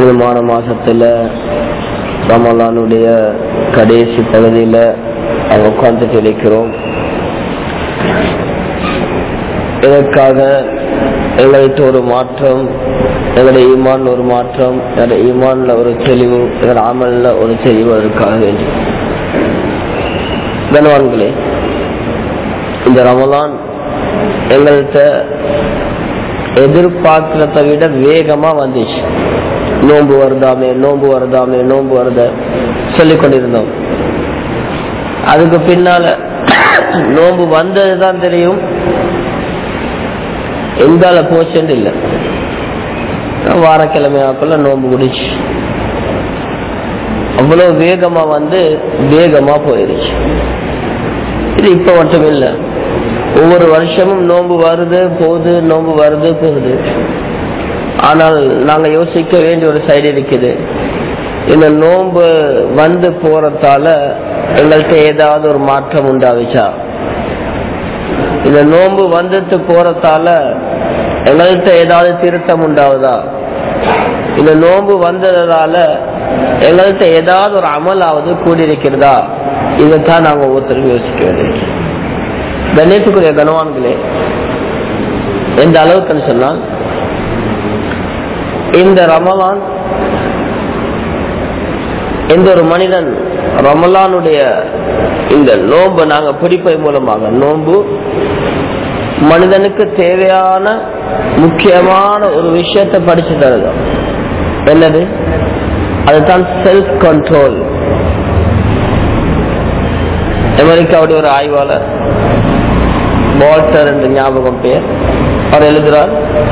புனிதமான மாசத்துல ரமலானுடைய கடைசி பகுதியில அவங்க உட்கார்ந்துட்டு இருக்கிறோம் இதற்காக எங்கள்கிட்ட ஒரு மாற்றம் எங்களுடைய ஈமான் ஒரு மாற்றம் எங்களுடைய ஈமான்ல ஒரு தெளிவு எங்களுடைய அமல்ல ஒரு தெளிவு அதற்காக வேண்டி கனவான்களே இந்த ரமலான் எங்கள்கிட்ட எதிர்பார்க்கிறத விட வேகமா வந்துச்சு நோன்பு வருதாமே நோன்பு வருதாமே நோன்பு வருத சொல்லிக் கொண்டிருந்தோம் அதுக்கு பின்னால நோன்பு வந்ததுதான் தெரியும் எங்கால போச்சுன்னு இல்லை வாரக்கிழமையாக்குள்ள நோன்பு முடிச்சு அவ்வளவு வேகமா வந்து வேகமா போயிருச்சு இது இப்ப மட்டும் இல்லை ஒவ்வொரு வருஷமும் நோன்பு வருது போகுது நோன்பு வருது போகுது ஆனால் நாங்க யோசிக்க வேண்டிய ஒரு சைடு இருக்குது இந்த நோன்பு வந்து போறதால எங்கள்கிட்ட ஏதாவது ஒரு மாற்றம் உண்டாவிச்சா இந்த நோன்பு வந்துட்டு போறதால எங்கள்கிட்ட ஏதாவது திருத்தம் உண்டாவதா இந்த நோன்பு வந்ததால எங்கள்கிட்ட ஏதாவது ஒரு அமலாவது கூடியிருக்கிறதா இதைத்தான் நாங்க ஒவ்வொருத்தரும் யோசிக்க வேண்டியது கணேசுக்குரிய கனவான்களே எந்த அளவுக்குன்னு சொன்னால் இந்த ரமலான் எந்த ஒரு மனிதன் ரமலானுடைய இந்த நோன்பு நாங்க பிடிப்பது மூலமாக நோன்பு மனிதனுக்கு தேவையான முக்கியமான ஒரு விஷயத்தை படிச்சு தருது என்னது அதுதான் செல்ஃப் கண்ட்ரோல் அமெரிக்காவுடைய ஒரு ஆய்வாளர் வால்டர் என்று ஞாபகம் பேர் அவர் எழுதுறார்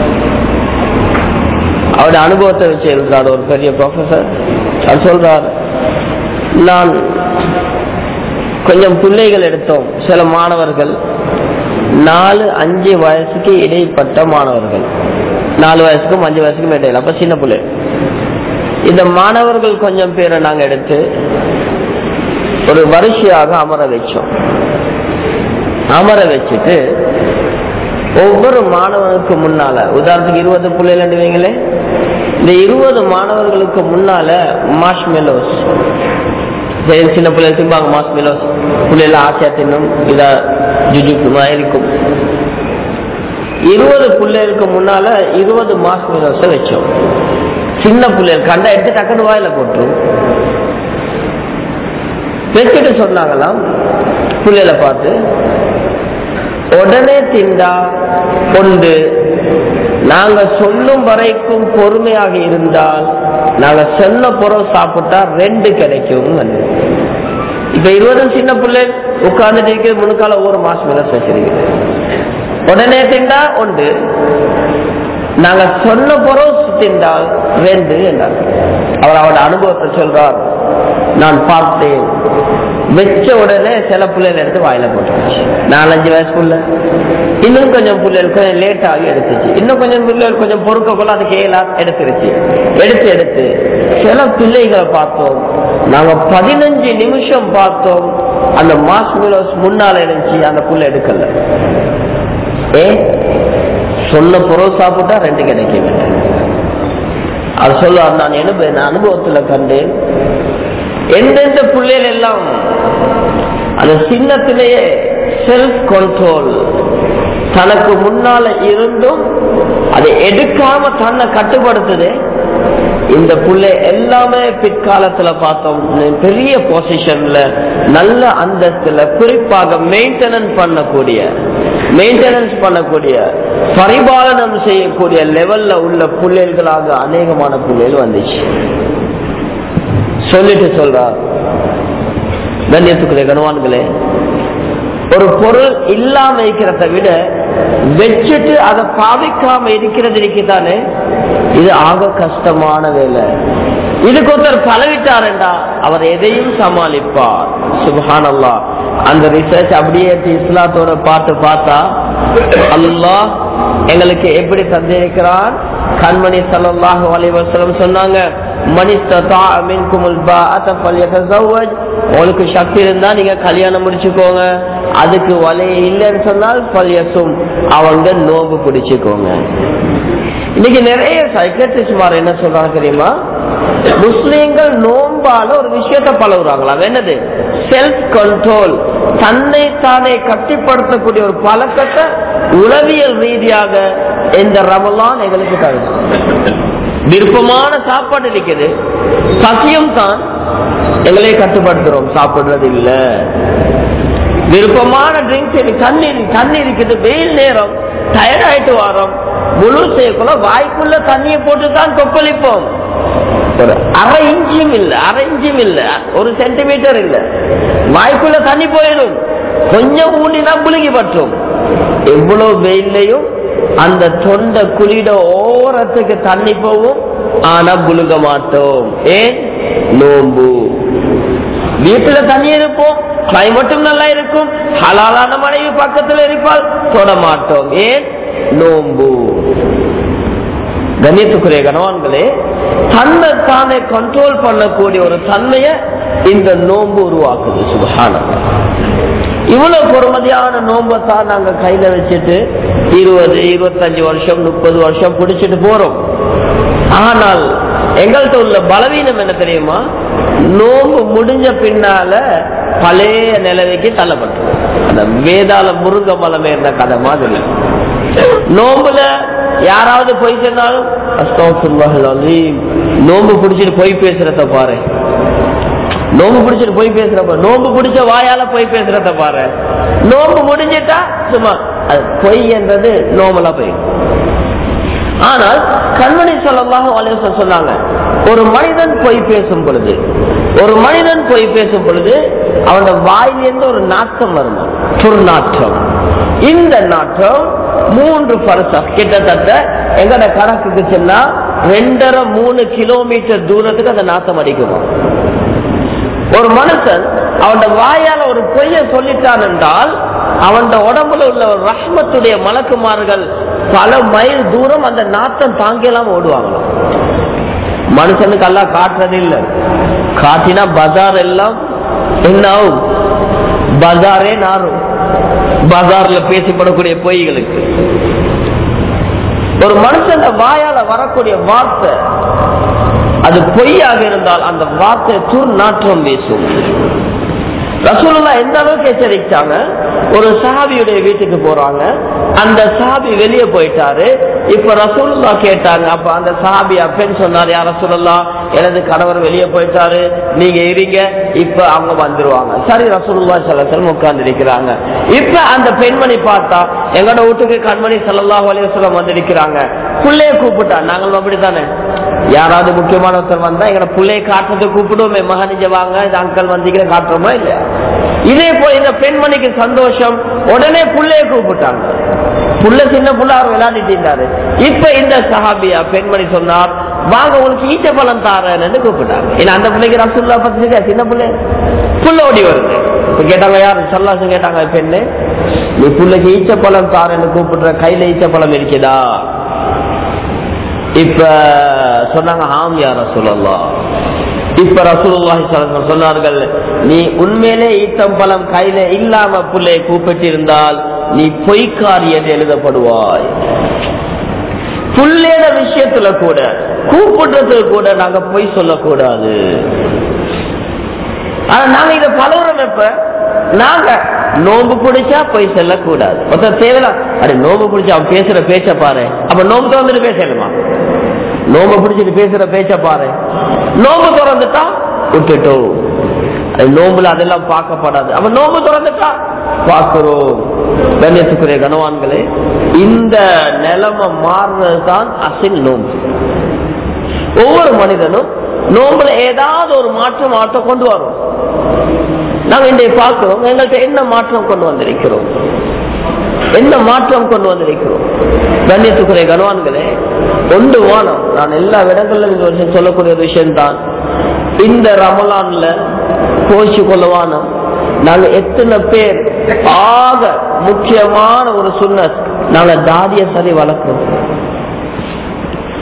அவருடைய அனுபவத்தை வச்சு எழுதுறார் ஒரு பெரிய ப்ரொஃபசர் அவர் சொல்றார் நான் கொஞ்சம் பிள்ளைகள் எடுத்தோம் சில மாணவர்கள் நாலு அஞ்சு வயசுக்கு இடைப்பட்ட மாணவர்கள் நாலு வயசுக்கும் அஞ்சு வயசுக்கும் இடையில அப்ப சின்ன பிள்ளை இந்த மாணவர்கள் கொஞ்சம் பேரை நாங்க எடுத்து ஒரு வரிசையாக அமர வச்சோம் அமர வச்சுட்டு ஒவ்வொரு மாணவனுக்கு முன்னால உதாரணத்துக்கு இருபது பிள்ளைகள் வைங்களே இந்த இருபது மாணவர்களுக்கு முன்னால மாஷ் மெலோஸ் சின்ன பிள்ளைகள் திம்பாங்க மாஸ் மெலோஸ் பிள்ளைல ஆசையா தின்னும் இதா ஜுஜுக்குமா இருக்கும் இருபது பிள்ளைகளுக்கு முன்னால இருபது மாஸ் மெலோஸ வச்சோம் சின்ன பிள்ளைகள் கண்டா எடுத்து டக்குனு வாயில போட்டுரும் வச்சுட்டு சொன்னாங்களாம் பிள்ளைகளை பார்த்து உடனே திண்டா கொண்டு நாங்க சொல்லும் வரைக்கும் பொறுமையாக இருந்தால் நாங்க சொன்ன புறம் சாப்பிட்டா ரெண்டு கிடைக்கும் இப்ப இருபதும் சின்ன பிள்ளை உட்கார்ந்துட்டு இருக்கிறது முன்னுக்கால ஒவ்வொரு மாசம் மேல வச்சிருக்கிறது உடனே திண்டா ஒன்று நாங்க சொன்ன புறம் திண்டால் ரெண்டு என்றார் அவர் அவரோட அனுபவத்தை சொல்றார் நான் பார்த்தேன் வச்ச உடனே சில பிள்ளைகள் எடுத்து வாயில போட்டுருச்சு நாலஞ்சு வயசு புள்ள இன்னும் கொஞ்சம் பிள்ளைகள் கொஞ்சம் லேட் ஆகி எடுத்துச்சு இன்னும் கொஞ்சம் பிள்ளைகள் கொஞ்சம் பொறுக்கக்குள்ள அது கேலா எடுத்துருச்சு எடுத்து எடுத்து சில பிள்ளைகளை பார்த்தோம் நாங்க பதினஞ்சு நிமிஷம் பார்த்தோம் அந்த மாஸ் மிலோஸ் முன்னால இருந்துச்சு அந்த புள்ள எடுக்கல ஏ சொன்ன பொருள் சாப்பிட்டா ரெண்டு கிடைக்கும் அது சொல்லுவார் நான் என்ன அனுபவத்துல கண்டேன் எந்தெந்த பிள்ளைகள் எல்லாம் அந்த சின்னத்திலேயே செல்ஃப் கண்ட்ரோல் தனக்கு முன்னால இருந்தும் அதை எடுக்காம தன்னை கட்டுப்படுத்துது இந்த புள்ளை எல்லாமே பிற்காலத்துல பார்த்தோம் பெரிய பொசிஷன்ல நல்ல அந்தஸ்துல குறிப்பாக மெயின்டெனன்ஸ் பண்ணக்கூடிய மெயின்டெனன்ஸ் பண்ணக்கூடிய பரிபாலனம் செய்யக்கூடிய லெவல்ல உள்ள புள்ளைகளாக அநேகமான புள்ளைகள் வந்துச்சு சொல்லிட்டு சொல்றார் கண்ணியத்துக்குரிய கனவான்களே ஒரு பொருள் இல்லாம இருக்கிறத விட வச்சுட்டு அதை பாவிக்காம இருக்கிறது இருக்குதானே இது ஆக கஷ்டமான வேலை இதுக்கு ஒருத்தர் பழகிட்டாருண்டா அவர் எதையும் சமாளிப்பார் சுபஹான் அல்லா அந்த ரிசர்ச் அப்படியே இஸ்லாத்தோட பார்த்து பார்த்தா அல்லாஹ் எங்களுக்கு எப்படி தந்திருக்கிறான் கண்மணி ஸல்லல்லாஹு அலைஹி வஸல்லம் சொன்னாங்க மனிஸ்ததா மின்குமுல் பாஅத ஃபல்யதஸவ்வஜ் உங்களுக்கு சக்தி இருந்தா நீங்க கல்யாணம் முடிச்சுக்கோங்க அதுக்கு வலை இல்லைன்னு சொன்னால் பல்யசும் அவங்க நோம்பு பிடிச்சுக்கோங்க இன்னைக்கு நிறைய சைக்கட்ரிஸ்ட் மாதிரி என்ன சொல்றாங்க தெரியுமா முஸ்லீம்கள் நோம்பால ஒரு விஷயத்த பழகுறாங்களா அது என்னது செல்ஃப் கண்ட்ரோல் தன்னை தானே கட்டிப்படுத்தக்கூடிய ஒரு பழக்கத்தை உளவியல் ரீதியாக இந்த ரமலான் எங்களுக்கு தருது விருப்பமான சாப்பாடு இருக்குது பசியும் தான் எங்களே கட்டுப்படுத்துறோம் சாப்பிடுறது இல்ல விருப்பமான ட்ரிங்க்ஸ் தண்ணீர் தண்ணி இருக்குது வெயில் நேரம் டயர்ட் ஆயிட்டு வரோம் முழு செய்யக்குள்ள வாய்க்குள்ள தண்ணியை போட்டு தான் கொப்பளிப்போம் ஒரு அரை இன்ச்சும் இல்ல அரை இன்ச்சும் இல்ல ஒரு சென்டிமீட்டர் இல்ல வாய்க்குள்ள தண்ணி போயிடும் கொஞ்சம் ஊண்டினா புழுகி பற்றும் எவ்வளவு வெயிலையும் அந்த தொண்டை குளிட ஓரத்துக்கு தண்ணி போகும் ஆனா புழுக மாட்டோம் ஏன் நோம்பு வீட்டுல தண்ணி இருப்போம் கிளைமேட்டும் நல்லா இருக்கும் ஹலாலான மனைவி பக்கத்துல இருப்பால் தொட மாட்டோம் ஏன் நோம்பு கண்ணியத்துக்குரிய கணவான்களே தன்னை தானே கண்ட்ரோல் பண்ணக்கூடிய ஒரு தன்மைய இந்த நோன்பு உருவாக்குது சுபகானம் இவ்வளவு பொறுமதியான நோன்பை தான் நாங்க கையில வச்சுட்டு இருபது இருபத்தஞ்சு வருஷம் முப்பது வருஷம் பிடிச்சிட்டு போறோம் ஆனால் எங்கள்கிட்ட உள்ள பலவீனம் என்ன தெரியுமா நோம்பு முடிஞ்ச பின்னால பழைய நிலவைக்கு தள்ளப்பட்டோம் அந்த வேதாள முருங்க மலம் ஏறின கதை மாதிரி நோம்புல யாராவது போய் சொன்னாலும் நோம்பு பிடிச்சிட்டு போய் பேசுறத பாரு நோம்பு பிடிச்சிட்டு போய் பேசுறப்ப நோம்பு பிடிச்ச வாயால போய் பேசுறத பாரு நோம்பு முடிஞ்சிட்டா சும்மா அது பொய் என்றது நோம்பலா போய் ஆனால் கண்மணி சொல்லமாக சொன்னாங்க ஒரு மனிதன் பொய் பேசும் பொழுது ஒரு மனிதன் பொய் பேசும் பொழுது அவனோட வாயிலிருந்து ஒரு நாட்டம் வரும் துர்நாற்றம் இந்த நாட்டம் மூன்று பர்சம் கிட்டத்தட்ட எங்கட கணக்குக்கு சொன்னா ரெண்டரை மூணு கிலோமீட்டர் தூரத்துக்கு அந்த நாட்டம் அடிக்குமா ஒரு மனுஷன் அவன் வாயால ஒரு பொய்ய சொல்லிட்டான் என்றால் அவன் உடம்புல உள்ள ஒரு ரஹ்மத்துடைய மலக்குமார்கள் பல மைல் தூரம் அந்த நாட்டம் தாங்கியெல்லாம் ஓடுவாங்களாம் மனுஷனுக்கு எல்லாம் காட்டுறது இல்ல காட்டினா பஜார் எல்லாம் என்ன ஆகும் பஜாரே நாரும் பஜார்ல பேசப்படக்கூடிய பொய்களுக்கு ஒரு மனுஷன் வாயால வரக்கூடிய வார்த்தை அது பொய்யாக இருந்தால் அந்த வார்த்தை துர்நாற்றம் வீசும் ரசூலுல்லா எந்த அளவுக்கு எச்சரிச்சாங்க ஒரு சஹாபியுடைய வீட்டுக்கு போறாங்க அந்த சஹாபி வெளியே போயிட்டாரு இப்ப ரசூலுல்லா கேட்டாங்க அப்ப அந்த சஹாபி அப்பன்னு சொன்னாரு யார் ரசூலுல்லா எனது கணவர் வெளியே போயிட்டாரு நீங்க இருங்க இப்ப அவங்க வந்துருவாங்க சரி ரசூலுல்லா சலசலம் உட்கார்ந்து இருக்கிறாங்க இப்ப அந்த பெண்மணி பார்த்தா எங்களோட வீட்டுக்கு கண்மணி சல்லாஹ் அலிவசலம் வந்திருக்கிறாங்க புள்ளைய கூப்பிட்டா நாங்களும் அப்படித்தானே யாராவது முக்கியமான ஒருத்தர் வந்தா எங்களோட பிள்ளைய காட்டுறதை கூப்பிடுவோமே மகனிஜ வாங்க இது அங்கல் வந்தீங்க காட்டுறோமா இல்லையா இதே போல இந்த பெண்மணிக்கு சந்தோஷம் உடனே புள்ளைய கூப்பிட்டாங்க புள்ள சின்ன புள்ள அவர் விளையாடிட்டு இருந்தாரு இப்ப இந்த சஹாபியா பெண்மணி சொன்னார் வாங்க உங்களுக்கு ஈச்ச பழம் தாரன்னு கூப்பிட்டாங்க ஏன்னா அந்த பிள்ளைக்கு ரசூல்லா பத்தி சின்ன பிள்ளை புள்ள ஓடி வருது இப்ப கேட்டாங்க யார் சொல்லாசு கேட்டாங்க பெண்ணு நீ புள்ளைக்கு ஈச்ச பழம் தாரன்னு கூப்பிடுற கையில ஈச்ச பழம் இருக்குதா இப்ப சொன்னாங்க ஆம் யார சொல்லலாம் இப்ப ரசூலுல்லாஹி சொன்னார்கள் நீ உண்மையிலே ஈத்தம் பழம் கையில இல்லாம புள்ளைய கூப்பிட்டு இருந்தால் நீ பொய்க்காரி என்று எழுதப்படுவாய் புள்ளேட விஷயத்துல கூட கூப்பிடுறதுல கூட நாங்க பொய் சொல்லக்கூடாது ஆனா நாங்க இத பழகுறோம் எப்ப நாங்க நோம்பு பிடிச்சா பொய் சொல்லக்கூடாது ஒருத்தர் தேவையில்லாம் அடி நோம்பு பிடிச்சா அவன் பேசுற பேச்ச பாரு அப்ப நோம்பு திறந்துட்டு பேசணுமா நோம்பு பிடிச்சிட்டு பேசுற பேச்ச பாரு நோம்பு திறந்துட்டா விட்டுட்டோம் நோம்புல அதெல்லாம் பார்க்கப்படாது அவன் நோம்பு திறந்துட்டா பார்க்கிறோம் கண்ணியத்துக்குரிய கனவான்களே இந்த நிலைமை மாறுறதுதான் அசில் நோம்பு ஒவ்வொரு மனிதனும் நோம்புல ஏதாவது ஒரு மாற்றம் மாற்றம் கொண்டு வரும் நாங்க இன்றைய பார்க்கிறோம் எங்கள்கிட்ட என்ன மாற்றம் கொண்டு வந்திருக்கிறோம் என்ன மாற்றம் கொண்டு வந்திருக்கிறோம் கண்ணியத்துக்குரிய கனவான்களே ஒன்று வானம் நான் எல்லா இடங்களிலும் இந்த வருஷம் சொல்லக்கூடிய ஒரு விஷயம்தான் இந்த ரமலான்ல கோஷி கொள்ளவானம் நாங்க எத்தனை பேர் ஆக முக்கியமான ஒரு சுண்ணத் நாங்க தாடிய சரி வளர்க்கிறோம்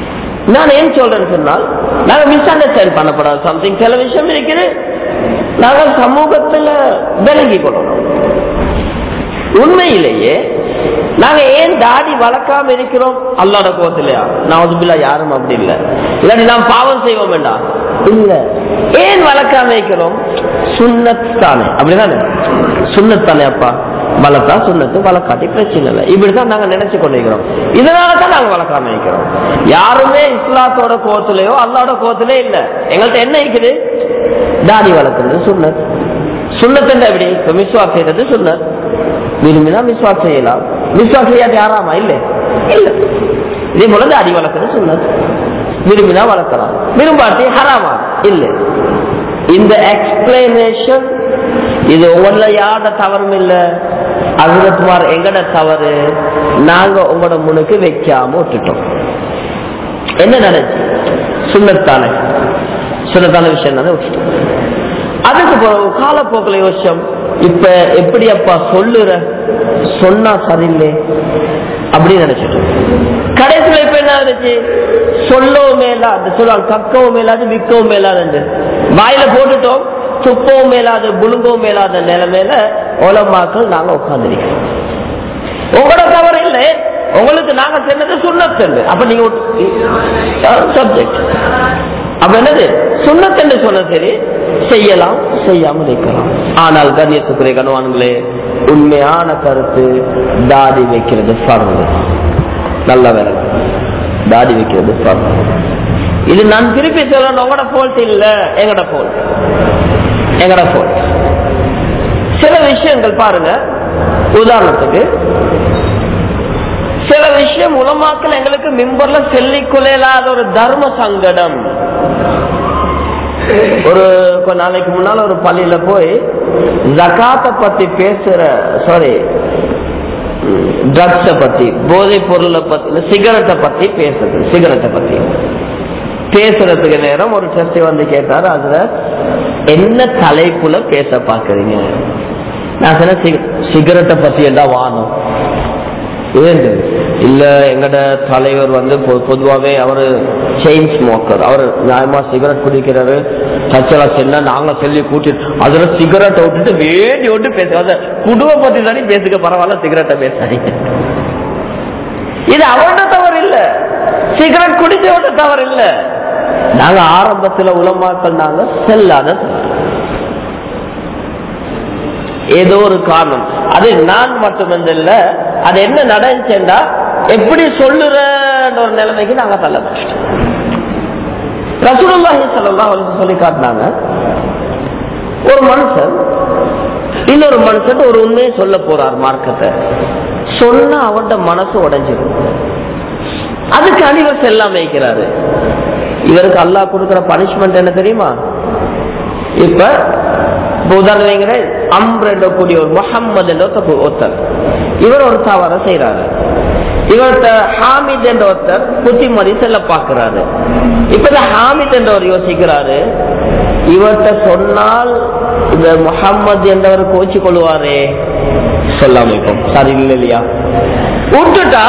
நான் ஏன் சொல்றேன்னு சொன்னால் நாங்க மிஸ் அண்டர்ஸ்டாண்ட் பண்ணப்படாது சம்திங் சில விஷயம் இருக்குது நாங்கள் சமூகத்துல விளங்கி கொள்ளணும் உண்மையிலேயே நாங்க ஏன் தாடி வளர்க்காம இருக்கிறோம் அல்லாட கோத்திலையா நவதுபில்லா யாரும் அப்படி இல்ல இல்லாட்டி நாம் பாவம் செய்வோம் வேண்டாம் இல்ல ஏன் வளர்க்காம இருக்கிறோம் சுண்ணத் தானே அப்படிதானே சுண்ணத் தானே அப்பா வளர்த்தா சுண்ணத்து வளர்க்காட்டி பிரச்சனை இல்லை இப்படிதான் நாங்க நினைச்சு கொண்டிருக்கிறோம் இதனாலதான் நாங்க வளர்க்காம இருக்கிறோம் யாருமே இஸ்லாத்தோட கோத்திலையோ அல்லாட கோத்திலே இல்ல எங்கள்கிட்ட என்ன இருக்குது தாடி வளர்க்கறது சுண்ணத் சுண்ணத்து எப்படி இப்ப மிஸ்வாக் செய்யறது சுண்ணத் விரும்பினா விஸ்வாஸ் செய்யலாம் விஸ்வாஸ் செய்யாது யாராமா இல்ல இல்ல இதே போல தாடி வளர்க்கறது சொன்னது விரும்பினா வளர்க்கலாம் விரும்பாட்டி ஹராமா இல்ல இந்த எக்ஸ்பிளனேஷன் இது உங்கள யாரோட தவறும் இல்ல அசுரத்மார் எங்கட தவறு நாங்க உங்களோட முனுக்கு வைக்காம விட்டுட்டோம் என்ன நடந்துச்சு சுண்ணத்தான சுண்ணத்தான விஷயம் தானே விட்டுட்டோம் அதுக்கு பிறகு காலப்போக்கில் யோசிச்சோம் இப்ப எப்படி அப்பா சொல்லுற சொன்னா சரியில்லை அப்படின்னு நினைச்சிட்டோம் கடைசியில இப்ப என்ன இருந்துச்சு சொல்லவும் மேலாது சொல்லுவாங்க கக்கவும் மேலாது விற்கவும் மேலாது வாயில போட்டுட்டோம் துப்பவும் மேலாது புழுங்கவும் மேலாத நிலைமையில ஓலமாக்கள் நாங்க உட்கார்ந்துருக்கோம் உங்களோட தவறு இல்லை உங்களுக்கு நாங்க சொன்னது சுண்ணத்தண்டு அப்ப நீங்க சப்ஜெக்ட் அப்ப என்னது சுண்ணத்தண்டு சொன்ன சரி செய்யலாம் செய்யாமல் இருக்கலாம் ஆனால் கண்ணியத்துக்குரிய கணவான்களே உண்மையான கருத்து தாடி வைக்கிறது பரவு நல்ல வேலை தாடி வைக்கிறது பரவு இது நான் திருப்பி சொல்லணும் உங்களோட போல்ட் இல்ல எங்கட போல்ட் எங்கட போல்ட் சில விஷயங்கள் பாருங்க உதாரணத்துக்கு சில விஷயம் உலமாக்கள் எங்களுக்கு மிம்பர்ல சொல்லிக் கொள்ளாத ஒரு தர்ம சங்கடம் ஒரு கொஞ்ச நாளைக்கு முன்னால ஒரு பள்ளியில போய் ஜக்காத்த பத்தி பேசுற சாரி ட்ரக்ஸ பத்தி போதை பொருளை பத்தி சிகரெட்டை பத்தி பேசுறது சிகரெட்டை பத்தி பேசுறதுக்கு நேரம் ஒரு டெஸ்ட் வந்து கேட்டாரு அதுல என்ன தலைப்புல பேச பாக்குறீங்க நான் சொன்ன சிகரெட்டை பத்தி என்ன வானம் ஏன் இல்ல எங்கட தலைவர் வந்து பொதுவாவே அவரு செயின் ஸ்மோக்கர் அவர் நியாயமா சிகரெட் குடிக்கிறாரு சச்சலா சென்னா நாங்க சொல்லி கூட்டி அதுல சிகரெட்டை விட்டுட்டு வேண்டி விட்டு பேசுவாங்க குடும்ப பத்தி தானே பேசுக்க பரவாயில்ல சிகரெட்டை பேசாதீங்க இது அவரோட தவறு இல்ல சிகரெட் குடிச்சவரோட தவறு இல்ல நாங்க ஆரம்பத்துல உலமாக்கள் நாங்க செல்லாத ஏதோ ஒரு காரணம் அது நான் மட்டுமல்ல அது என்ன நடந்துச்சேண்டா எப்படி சொல்லுற ஒரு நிலைமைக்கு நாங்க தள்ளப்பட்டோம் ரசூலுல்லாஹி ஸல்லல்லாஹு சொல்லி காட்டினாங்க ஒரு மனுஷன் இன்னொரு மனுஷன் ஒரு உண்மையை சொல்ல போறார் மார்க்கத்தை சொன்னா அவன்ட மனசு உடைஞ்சிடும் அதுக்கு அணிவர் செல்லாம வைக்கிறாரு இவருக்கு அல்லாஹ் கொடுக்கிற பனிஷ்மெண்ட் என்ன தெரியுமா இப்ப உதாரணம் அம்ர் என்ற கூடிய ஒரு முகம்மது என்ற ஒருத்தர் இவர் ஒரு தவற செய்யறாரு இவர்கிட்ட ஹாமித் என்ற ஒருத்தர் புத்திமதி செல்ல பாக்குறாரு இப்ப இந்த ஹாமித் என்றவர் யோசிக்கிறாரு இவர்கிட்ட சொன்னால் இந்த முகம்மது என்றவர் கோச்சு கொள்வாரே சொல்லாம இப்போ சரி இல்லை இல்லையா விட்டுட்டா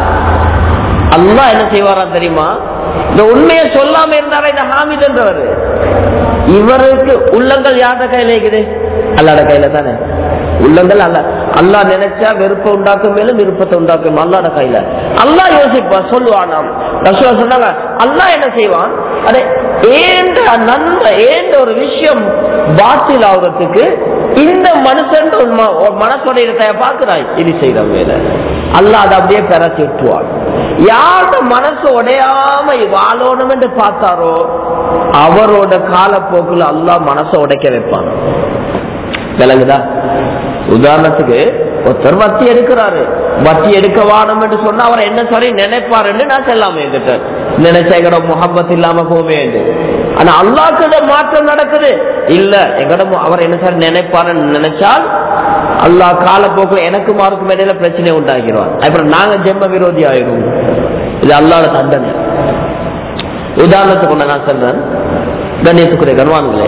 அல்லா என்ன செய்வாரா தெரியுமா இந்த உண்மையை சொல்லாம இருந்தாரா இந்த ஹாமித் என்றவர் இவருக்கு உள்ளங்கள் யார்ட கையில இருக்குது அல்லாட கையில தானே உள்ளங்கள் அல்ல அல்லா நினைச்சா வெறுப்பை உண்டாக்கும் மேலும் விருப்பத்தை உண்டாக்கும் அல்லாட கையில அல்லா யோசிப்பா சொல்லுவான் நாம் ரசூலா சொன்னாங்க அல்லா என்ன செய்வான் அதே ஏந்த நன்மை ஏந்த ஒரு விஷயம் பாத்தில் ஆகுறதுக்கு இந்த மனுஷன் மனசுடைய பாக்குறாய் இது செய்யற வேலை அல்ல அதை அப்படியே பெறத்தி விட்டுவான் யார்ட மனசு உடையாம வாழணும் என்று பார்த்தாரோ அவரோட காலப்போக்குல அல்லா மனசை உடைக்க வைப்பான் விளங்குதா உதாரணத்துக்கு ஒருத்தர் வட்டி எடுக்கிறாரு வட்டி எடுக்க வாடும் என்று சொன்னா அவர் என்ன சரி நினைப்பாருன்னு நான் செல்லாம என்கிட்ட நினைச்ச எங்கட முகப்பத் இல்லாம போவே ஆனா அல்லாக்கு மாற்றம் நடக்குது இல்ல எங்கட அவர் என்ன சார் நினைப்பாருன்னு நினைச்சால் அல்லாஹ் காலப்போக்கில் எனக்கு மாருக்கும் இடையில பிரச்சனை உண்டாக்கிடுவார் அப்புறம் நாங்க ஜென்ம விரோதி ஆயிடுவோம் இது அல்லாத தண்டனை உதாரணத்துக்கு நான் சொல்றேன் கண்ணியத்துக்குரிய கர்வான்களே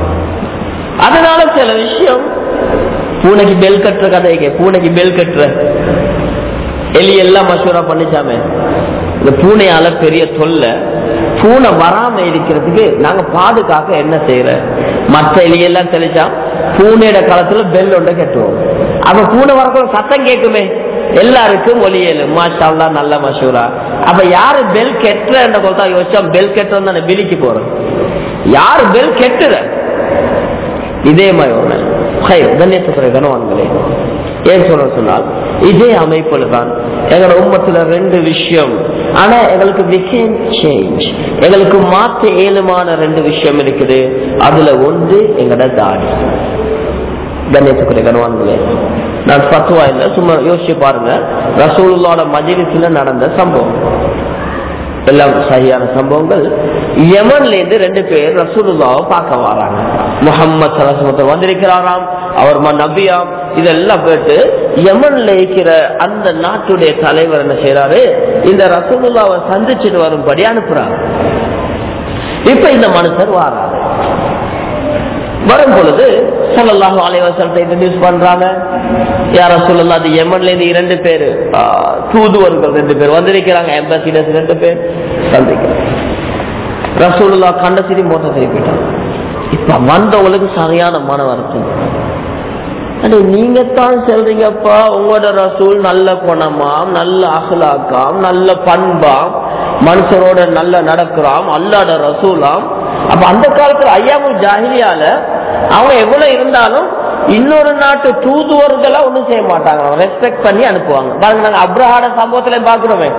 அதனால சில விஷயம் பூனைக்கு பெல் கட்டுற கதைக்கு பூனைக்கு பெல் கட்டுற எலி எல்லாம் மசூரா பண்ணிச்சாமே இந்த பூனையால பெரிய தொல்லை பூனை வராம இருக்கிறதுக்கு நாங்க பாதுகாக்க என்ன செய்யற மற்ற எலியெல்லாம் தெளிச்சா பூனையோட காலத்துல பெல் ஒன்றை கட்டுவோம் அப்ப பூனை வரக்குள்ள சத்தம் கேட்குமே எல்லாருக்கும் ஒலியலு மாஷால்லா நல்ல மஷூரா அப்ப யாரு பெல் கெட்டுற கொத்தா யோசிச்சா பெல் கெட்டுறது தானே வெளிக்கு போறோம் யாரு பெல் கெட்டுற இதே மாதிரி ஒண்ணு கண்ணியத்துக்குறை கனவான்களே ஏன் சொல்ற சொன்னால் இதே அமைப்புல தான் எங்களோட உம்மத்துல ரெண்டு விஷயம் ஆனா எங்களுக்கு we can change எங்களுக்கு மாற்ற ஏழுமான ரெண்டு விஷயம் இருக்குது அதுல ஒன்று எங்களோட தாடி கணேசக்குரிய கனவான்களே நான் பத்துவா இல்ல சும்மா யோசிச்சு பாருங்க ரசூலுல்லாட மஜிலிஸ்ல நடந்த சம்பவம் எல்லாம் சரியான சம்பவங்கள் யமன்ல இருந்து ரெண்டு பேர் ரசூலுல்லாவை பார்க்க வராங்க முகம்மது சலசமத்தர் வந்திருக்கிறாராம் அவர் ம நபியாம் இதெல்லாம் கேட்டு யமன்ல இருக்கிற அந்த நாட்டுடைய தலைவர் என்ன செய்யறாரு இந்த ரசூலுல்லாவை சந்திச்சுட்டு வரும்படி அனுப்புறாரு இப்ப இந்த மனுஷர் வாராரு வரும் பொழுது சல்லாஹூ அலைவசத்தை இன்ட்ரடியூஸ் பண்றாங்க யார சொல்லலாம் அது எமன்ல இருந்து இரண்டு பேரு தூதுவர்கள் ரெண்டு பேர் வந்திருக்கிறாங்க எம்பசிடர்ஸ் ரெண்டு பேர் சந்திக்கிறாங்க ரசூலுல்லா கண்ட சிரி மோட்ட திருப்பிட்டாங்க இப்ப வந்தவங்களுக்கு சரியான மன வருத்தம் அடே நீங்க தான் சொல்றீங்கப்பா உங்களோட ரசூல் நல்ல குணமாம் நல்ல அகலாக்காம் நல்ல பண்பாம் மனுஷனோட நல்ல நடக்கிறாம் அல்லாட ரசூலாம் அப்ப அந்த காலத்துல ஐயாமுல் ஜாகிலியால அவங்க எவ்வளவு இருந்தாலும் இன்னொரு நாட்டு தூதுவர்களா ஒண்ணும் செய்ய மாட்டாங்க ரெஸ்பெக்ட் பண்ணி அனுப்புவாங்க பாருங்க நாங்க அப்ரஹாட சம்பவத்துல பாக்குறோமே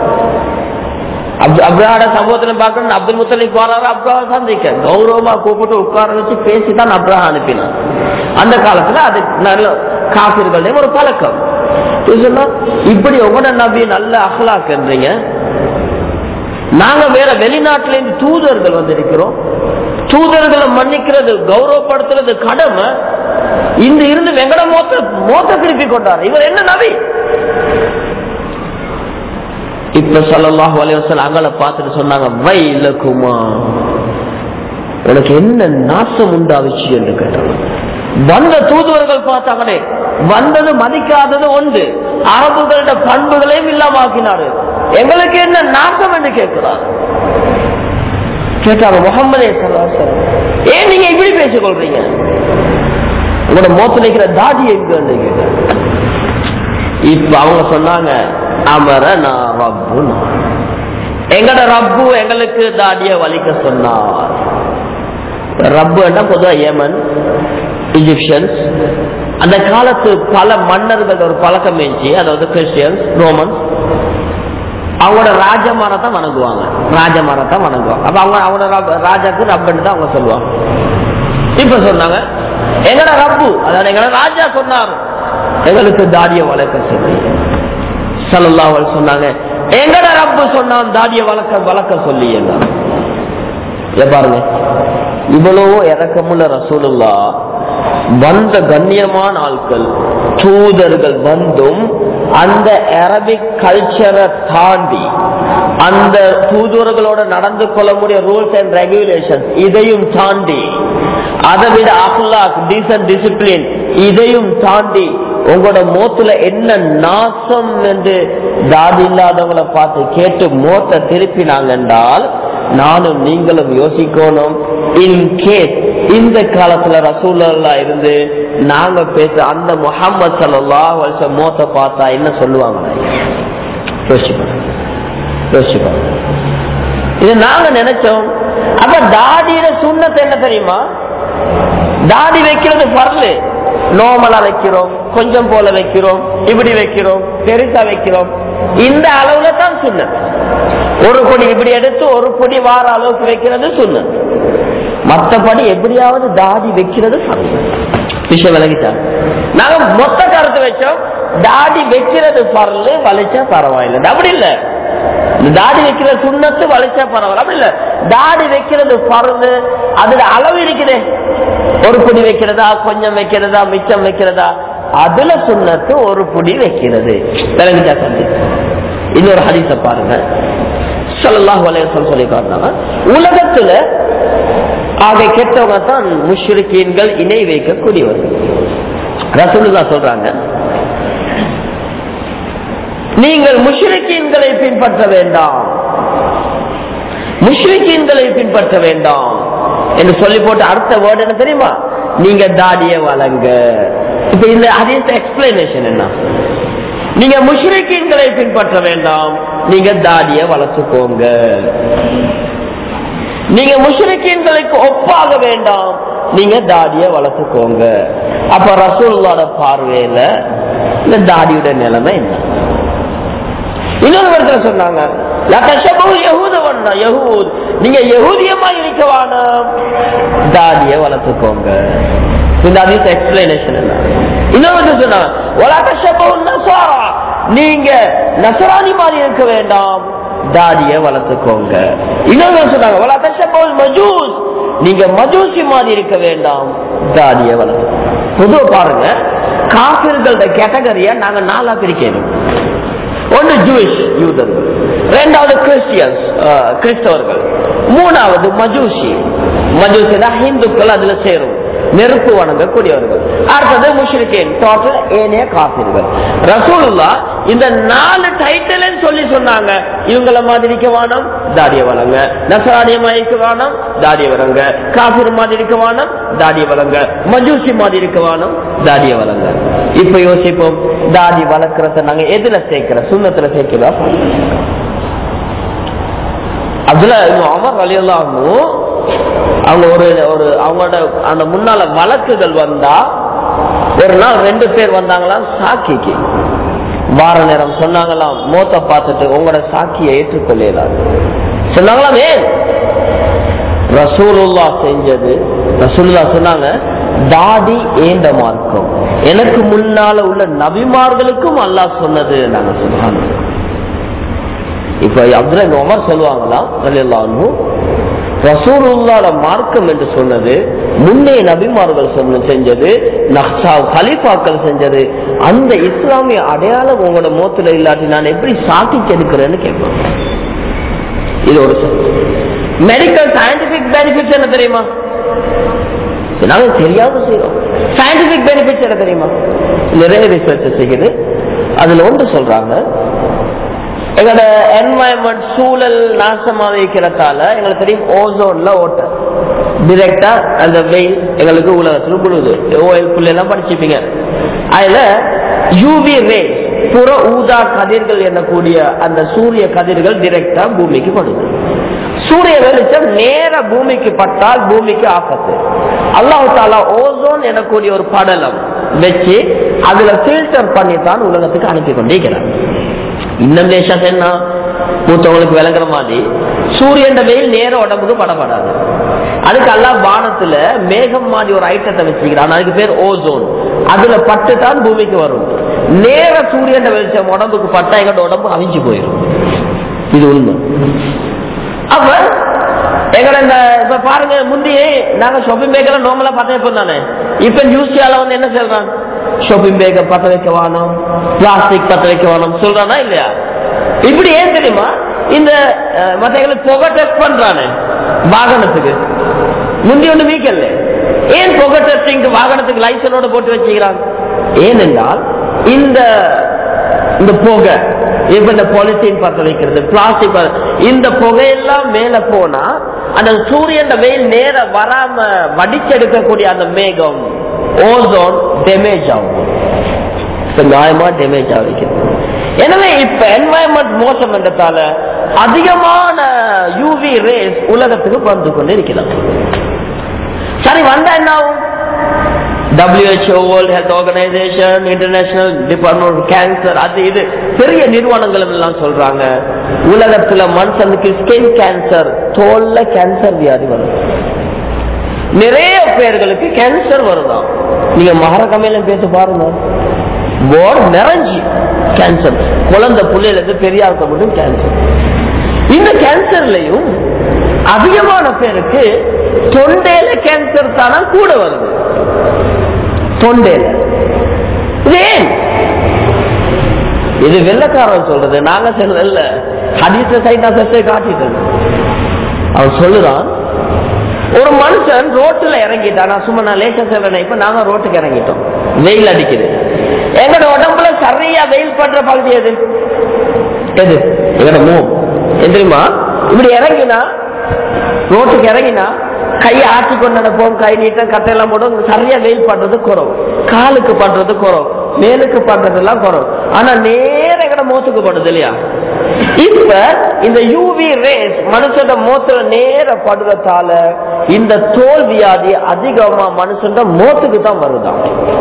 அப்ரஹாட சம்பவத்துல பாக்கணும் அப்துல் முத்தலிப் போறாரு அப்ரஹா சந்திக்க கௌரவமா கூப்பிட்டு உட்கார வச்சு பேசிதான் அப்ரஹா அனுப்பினான் அந்த காலத்துல அது நல்ல காப்பிர்களுடைய ஒரு பழக்கம் இப்படி உங்களோட நபி நல்ல அகலாக்குன்றீங்க நாங்க வேற வெளிநாட்டுல இருந்து தூதர்கள் வந்திருக்கிறோம் தூதர்களை மன்னிக்கிறது கௌரவப்படுத்துறது கடமை இந்த இருந்து வெங்கட மோத்த மோத்த திருப்பி கொண்டார் இவர் என்ன நபி இப்ப சல்லாஹூ அலைவசல் அங்களை பார்த்துட்டு சொன்னாங்க வை இல்லக்குமா உனக்கு என்ன நாசம் உண்டாவிச்சு என்று கேட்டாங்க வந்த தூதுவர்கள் பார்த்தாங்களே வந்தது மதிக்காதது ஒன்று அரபுகளோட பண்புகளையும் இல்லாமக்கினாரு எங்களுக்கு என்ன நாசம் என்று கேட்கிறார் கேட்டாங்க முகமதே ஏன் நீங்க இப்படி பேசிக் கொள்றீங்க உங்களோட மோத்து நிற்கிற தாடி எங்க கேட்டாங்க இப்ப அவங்க சொன்னாங்க அமர நான் ரப்பு எங்கட ரப்பு எங்களுக்கு தாடிய வலிக்க சொன்னார் ரப்பு பொதுவா ஏமன் இஜிப்சியன்ஸ் அந்த காலத்து பல மன்னர்கள் ஒரு பழக்கம் இருந்துச்சு அதாவது கிறிஸ்டியன்ஸ் ரோமன்ஸ் அவங்களோட ராஜமாரத்தை வணங்குவாங்க ராஜமாரத்தை வணங்குவாங்க அப்ப அவங்க அவங்களோட ராஜாக்கு ரப்புன்னு தான் அவங்க சொல்லுவாங்க இப்ப சொன்னாங்க எங்கட ரப்பு அதாவது எங்கட ராஜா சொன்னார் எங்களுக்கு தாடிய வளர்க்க சொல்லி சல்லா சொன்னாங்க எங்கட ரப்பு சொன்னான் தாடிய வளர்க்க வளர்க்க சொல்லி என்ன பாருங்க இவ்வளவு இறக்கமுள்ள ரசூலுல்லா வந்த கண்ணியமான ஆட்கள் தூதர்கள் வந்தும் அந்த அரபிக் கல்ச்சரை தாண்டி அந்த தூதுவர்களோட நடந்து கொள்ள முடிய ரூல்ஸ் அண்ட் ரெகுலேஷன் இதையும் தாண்டி அதை விட அஹ்லாக் டீசன்ட் டிசிப்ளின் இதையும் தாண்டி உங்களோட மோத்துல என்ன நாசம் என்று தாடி இல்லாதவங்களை பார்த்து கேட்டு மோத்த திருப்பினாங்க என்றால் நானும் நீங்களும் யோசிக்கணும் இன் கேஸ் இந்த காலத்துல ரசூல்லா இருந்து நாங்க பேச அந்த முகமது சல்லா வருஷம் மோத்த பார்த்தா என்ன சொல்லுவாங்க இது நாங்க நினைச்சோம் அப்ப தாடியில சுண்ணத்தை என்ன தெரியுமா தாடி வைக்கிறது பரலு நோமலா வைக்கிறோம் கொஞ்சம் போல வைக்கிறோம் இப்படி வைக்கிறோம் பெருசா வைக்கிறோம் இந்த அளவுல தான் சுண்ண ஒரு பொடி இப்படி எடுத்து ஒரு பொடி வார அளவுக்கு வைக்கிறது சுண்ண மற்றபடி எப்படியாவது தாடி வைக்கிறது விஷயம் விலகிட்டாங்க நாங்க மொத்த கருத்து வச்சோம் தாடி வைக்கிறது பரல வளைச்சா பரவாயில்லை அப்படி இல்ல தாடி வைக்கிற சுண்ணத்து வளைச்சா பரவாயில்ல அப்படி இல்ல தாடி வைக்கிறது பரது அதுல அளவு இருக்குதே ஒரு புடி வைக்கிறதா கொஞ்சம் வைக்கிறதா மிச்சம் வைக்கிறதா அதுல சுண்ணத்து ஒரு புடி வைக்கிறது விளங்கிட்டா தம்பி இன்னொரு ஹரிச பாருங்க சொல்லலாம் சொல்லி காட்டினாங்க உலகத்துல ஆக கெட்டவங்க தான் முஷ்ரிக்கீன்கள் இணை வைக்கக்கூடியவர்கள் ரசூலுல்லா சொல்றாங்க நீங்கள் முஷ்ரிக்கீன்களை பின்பற்ற வேண்டாம் முஷ்ரிக்கீன்களை பின்பற்ற வேண்டாம் என்று சொல்லி போட்டு அடுத்த வேர்டு என்ன தெரியுமா நீங்க தாடிய வழங்க இப்ப இந்த அதே எக்ஸ்பிளனேஷன் என்ன நீங்க முஷ்ரிக்கீன்களை பின்பற்ற வேண்டாம் நீங்க தாடிய வளர்த்துக்கோங்க நீங்க முஷ்ரிக்கீன்களுக்கு ஒப்பாக வேண்டாம் நீங்க தாடிய வளர்த்துக்கோங்க அப்ப ரசூல்லோட பார்வையில இந்த தாடியோட நிலைமை என்ன இன்னொரு இடத்துல சொன்னாங்க நீங்க யகுதியமா இருக்க வேணாம் தாடிய வளர்த்துக்கோங்க இந்த அதிக எக்ஸ்பிளனேஷன் என்ன இன்னொரு சொன்னாங்க நீங்க நசராணி மாதிரி இருக்க வேண்டாம் தாடிய வளர்த்துக்கோங்க இன்னொரு சொன்னாங்க மஜூஸ் நீங்க மஜூசி மாதிரி இருக்க வேண்டாம் தாடிய வளர்த்து பொதுவா பாருங்க காபிர்களோட கேட்டகரியா நாங்க நாலா பிரிக்கணும் ஒன்று ஜூயிஷ் யூதர்கள் ரெண்டாவது கிறிஸ்டியன்ஸ் கிறிஸ்தவர்கள் மூணாவது மஜூசி மஜூசினா ஹிந்துக்கள் அதுல சேரும் நெருப்பு வணங்கக்கூடியவர்கள் அடுத்தது முஷ்ரிகேன் டோட்டல் ஏனைய காப்பீர்கள் ரசூலுல்லா இந்த நாலு டைட்டில் சொல்லி சொன்னாங்க இவங்கள மாதிரி இருக்க வேணும் தாடிய வளங்க நசராடியமா இருக்க வேணும் தாடிய வளங்க காபிர் மாதிரி இருக்க வேணும் தாடிய வளங்க மஜூசி மாதிரி இருக்க வேணும் தாடிய வளங்க இப்ப யோசிப்போம் தாடி வளர்க்கறத நாங்க எதுல சேர்க்கிற சுண்ணத்துல சேர்க்கிறா அதுல அமர் அலியல்லாமும் அவங்க ஒரு ஒரு அவங்களோட அந்த முன்னால வழக்குகள் வந்தா ஒரு நாள் ரெண்டு பேர் வந்தாங்களாம் சாக்கிக்கு வார நேரம் சொன்னாங்களாம் மோத்த பார்த்துட்டு உங்களோட சாக்கியை ஏற்றுக்கொள்ளலாம் சொன்னாங்களாம் ஏன் ரசூலுல்லா செஞ்சது ரசூலுல்லா சொன்னாங்க தாடி ஏந்த மார்க்கம் எனக்கு முன்னால உள்ள நபிமார்களுக்கும் அல்லாஹ் சொன்னது நாங்க சொன்னாங்க இப்ப அப்துல்லா உமர் சொல்லுவாங்களாம் ரசூலுல்லாட மார்க்கம் என்று சொன்னது முன்னே நபிமார்கள் சொன்ன செஞ்சது கலிஃபாக்கள் செஞ்சது அந்த இஸ்லாமிய அடையாளம் உங்களோட மோத்துல இல்லாட்டி நான் எப்படி சாட்டிச்சு எடுக்கிறேன்னு கேட்பேன் இது ஒரு மெடிக்கல் சயின்டிபிக் பெனிஃபிட்ஸ் என்ன தெரியுமா நாங்க தெரியாத செய்யறோம் சயின்டிபிக் பெனிஃபிட்ஸ் என்ன தெரியுமா நிறைய ரிசர்ச் செய்யுது அதுல ஒன்று சொல்றாங்க எங்களோட என்வாயன்மெண்ட் சூழல் நாசமா வைக்கிறதால எங்களுக்கு தெரியும் ஓசோன்ல ஓட்ட டிரெக்டா அந்த வெயில் எங்களுக்கு உலகத்துல விழுது ஓஎல் எல்லாம் படிச்சுப்பீங்க அதுல யூவி ரே புற ஊதா கதிர்கள் என்னக்கூடிய அந்த சூரிய கதிர்கள் டிரெக்டா பூமிக்கு படுது சூரிய வெளிச்சம் நேர பூமிக்கு பட்டால் பூமிக்கு ஆபத்து அல்லாஹு தாலா ஓசோன் எனக்கூடிய ஒரு படலம் வச்சு அதுல பில்டர் பண்ணி தான் உலகத்துக்கு அனுப்பி கொண்டிருக்கிறார் இன்னும் லேசா என்ன மூத்தவங்களுக்கு விளங்குற மாதிரி சூரியன் வெயில் நேர உடம்புக்கு படப்படாது அதுக்கு எல்லாம் வானத்துல மேகம் மாதிரி ஒரு ஐட்டத்தை வச்சுக்கிறான் அதுக்கு பேர் ஓசோன் அதுல பட்டு தான் பூமிக்கு வரும் நேர சூரியன் வெளிச்சம் உடம்புக்கு பட்டா எங்களோட உடம்பு அவிஞ்சு போயிடும் இது உண்மை அப்ப எங்களை இந்த இப்ப பாருங்க முந்தையே நாங்க ஷாப்பிங் பேக்கெல்லாம் நார்மலா பத்த வைப்போம் தானே இப்ப நியூஸ்ல வந்து என்ன சொல்றான் ஷாப்பிங் பேக்க பத்த வைக்க வேணும் பிளாஸ்டிக் பத்த வைக்க வேணும் சொல்றானா இல்லையா இப்படி ஏன் தெரியுமா இந்த மற்றவங்களுக்கு புகை டெஸ்ட் பண்றானே வாகனத்துக்கு முந்தி ஒன்று வீக்கல்ல ஏன் புகை டெஸ்டிங் வாகனத்துக்கு லைசனோட போட்டு வச்சுக்கிறாங்க ஏனென்றால் இந்த இந்த புகை இப்ப இந்த பாலித்தீன் பத்த வைக்கிறது பிளாஸ்டிக் இந்த புகையெல்லாம் மேல போனா அந்த சூரியன் வெயில் நேர வராம வடிச்செடுக்கக்கூடிய அந்த மேகம் ஓசோன் டேமேஜ் ஆகும் இப்ப நியாயமா டேமேஜ் ஆகிக்கிறது எனவே இப்ப என்வாயன்மெண்ட் மோசம் என்றதால அதிகமான யூவி ரேஸ் உலகத்துக்கு வந்து கொண்டு இருக்கிறது சரி வந்தா என்ன ஆகும் WHO world health organisation international department cancer அது இது பெரிய நிறுவனங்களும் எல்லாம் சொல்றாங்க உலகத்துல மனுஷனுக்கு ஸ்கின் கேன்சர் தோல்ல கேன்சர் வியாதி வரும் நிறைய பேர்களுக்கு கேன்சர் வருதாம் நீங்க மகரகமையில பேச பாருங்க போர்டு நிறைஞ்சி கேன்சர் குழந்தை பிள்ளையில இருந்து பெரியாருக்கு மட்டும் கேன்சர் இந்த கேன்சர்லயும் அதிகமான பேருக்கு தொண்டையில கேன்சர் தானா கூட வருது தொண்டையில இது ஏன் இது வெள்ளக்காரன் சொல்றது நாங்க சொல்றது இல்ல ஹதீச சைட்டா சட்டை காட்டிட்டு அவன் சொல்லுறான் ஒரு மனுஷன் ரோட்டுல இறங்கிட்டான் நான் சும்மா நான் லேசா சொல்றேன் இப்ப நாங்க ரோட்டுக்கு இறங்கிட்டோம் வெயில் அடிக்குது எங்களோட உடம்புல சரியா வெயில் படுற பகுதி எது எது எங்கட மூவ் எது தெரியுமா இப்படி இறங்கினா ரோட்டுக்கு இறங்கினா கையை ஆட்டி கொண்டு நடப்போம் கை நீட்டம் கட்டையெல்லாம் போடும் சரியா வெயில் பண்றது குறவு காலுக்கு பண்றது குறவு மேலுக்கு பண்றது எல்லாம் குறவு ஆனா நேர எங்கட மோத்துக்கு படுது இல்லையா இப்ப இந்த யூவி ரேஸ் மனுஷன் மோத்துல நேர படுறதால இந்த தோல் வியாதி அதிகமா மனுஷன் மோத்துக்கு தான் வருதான்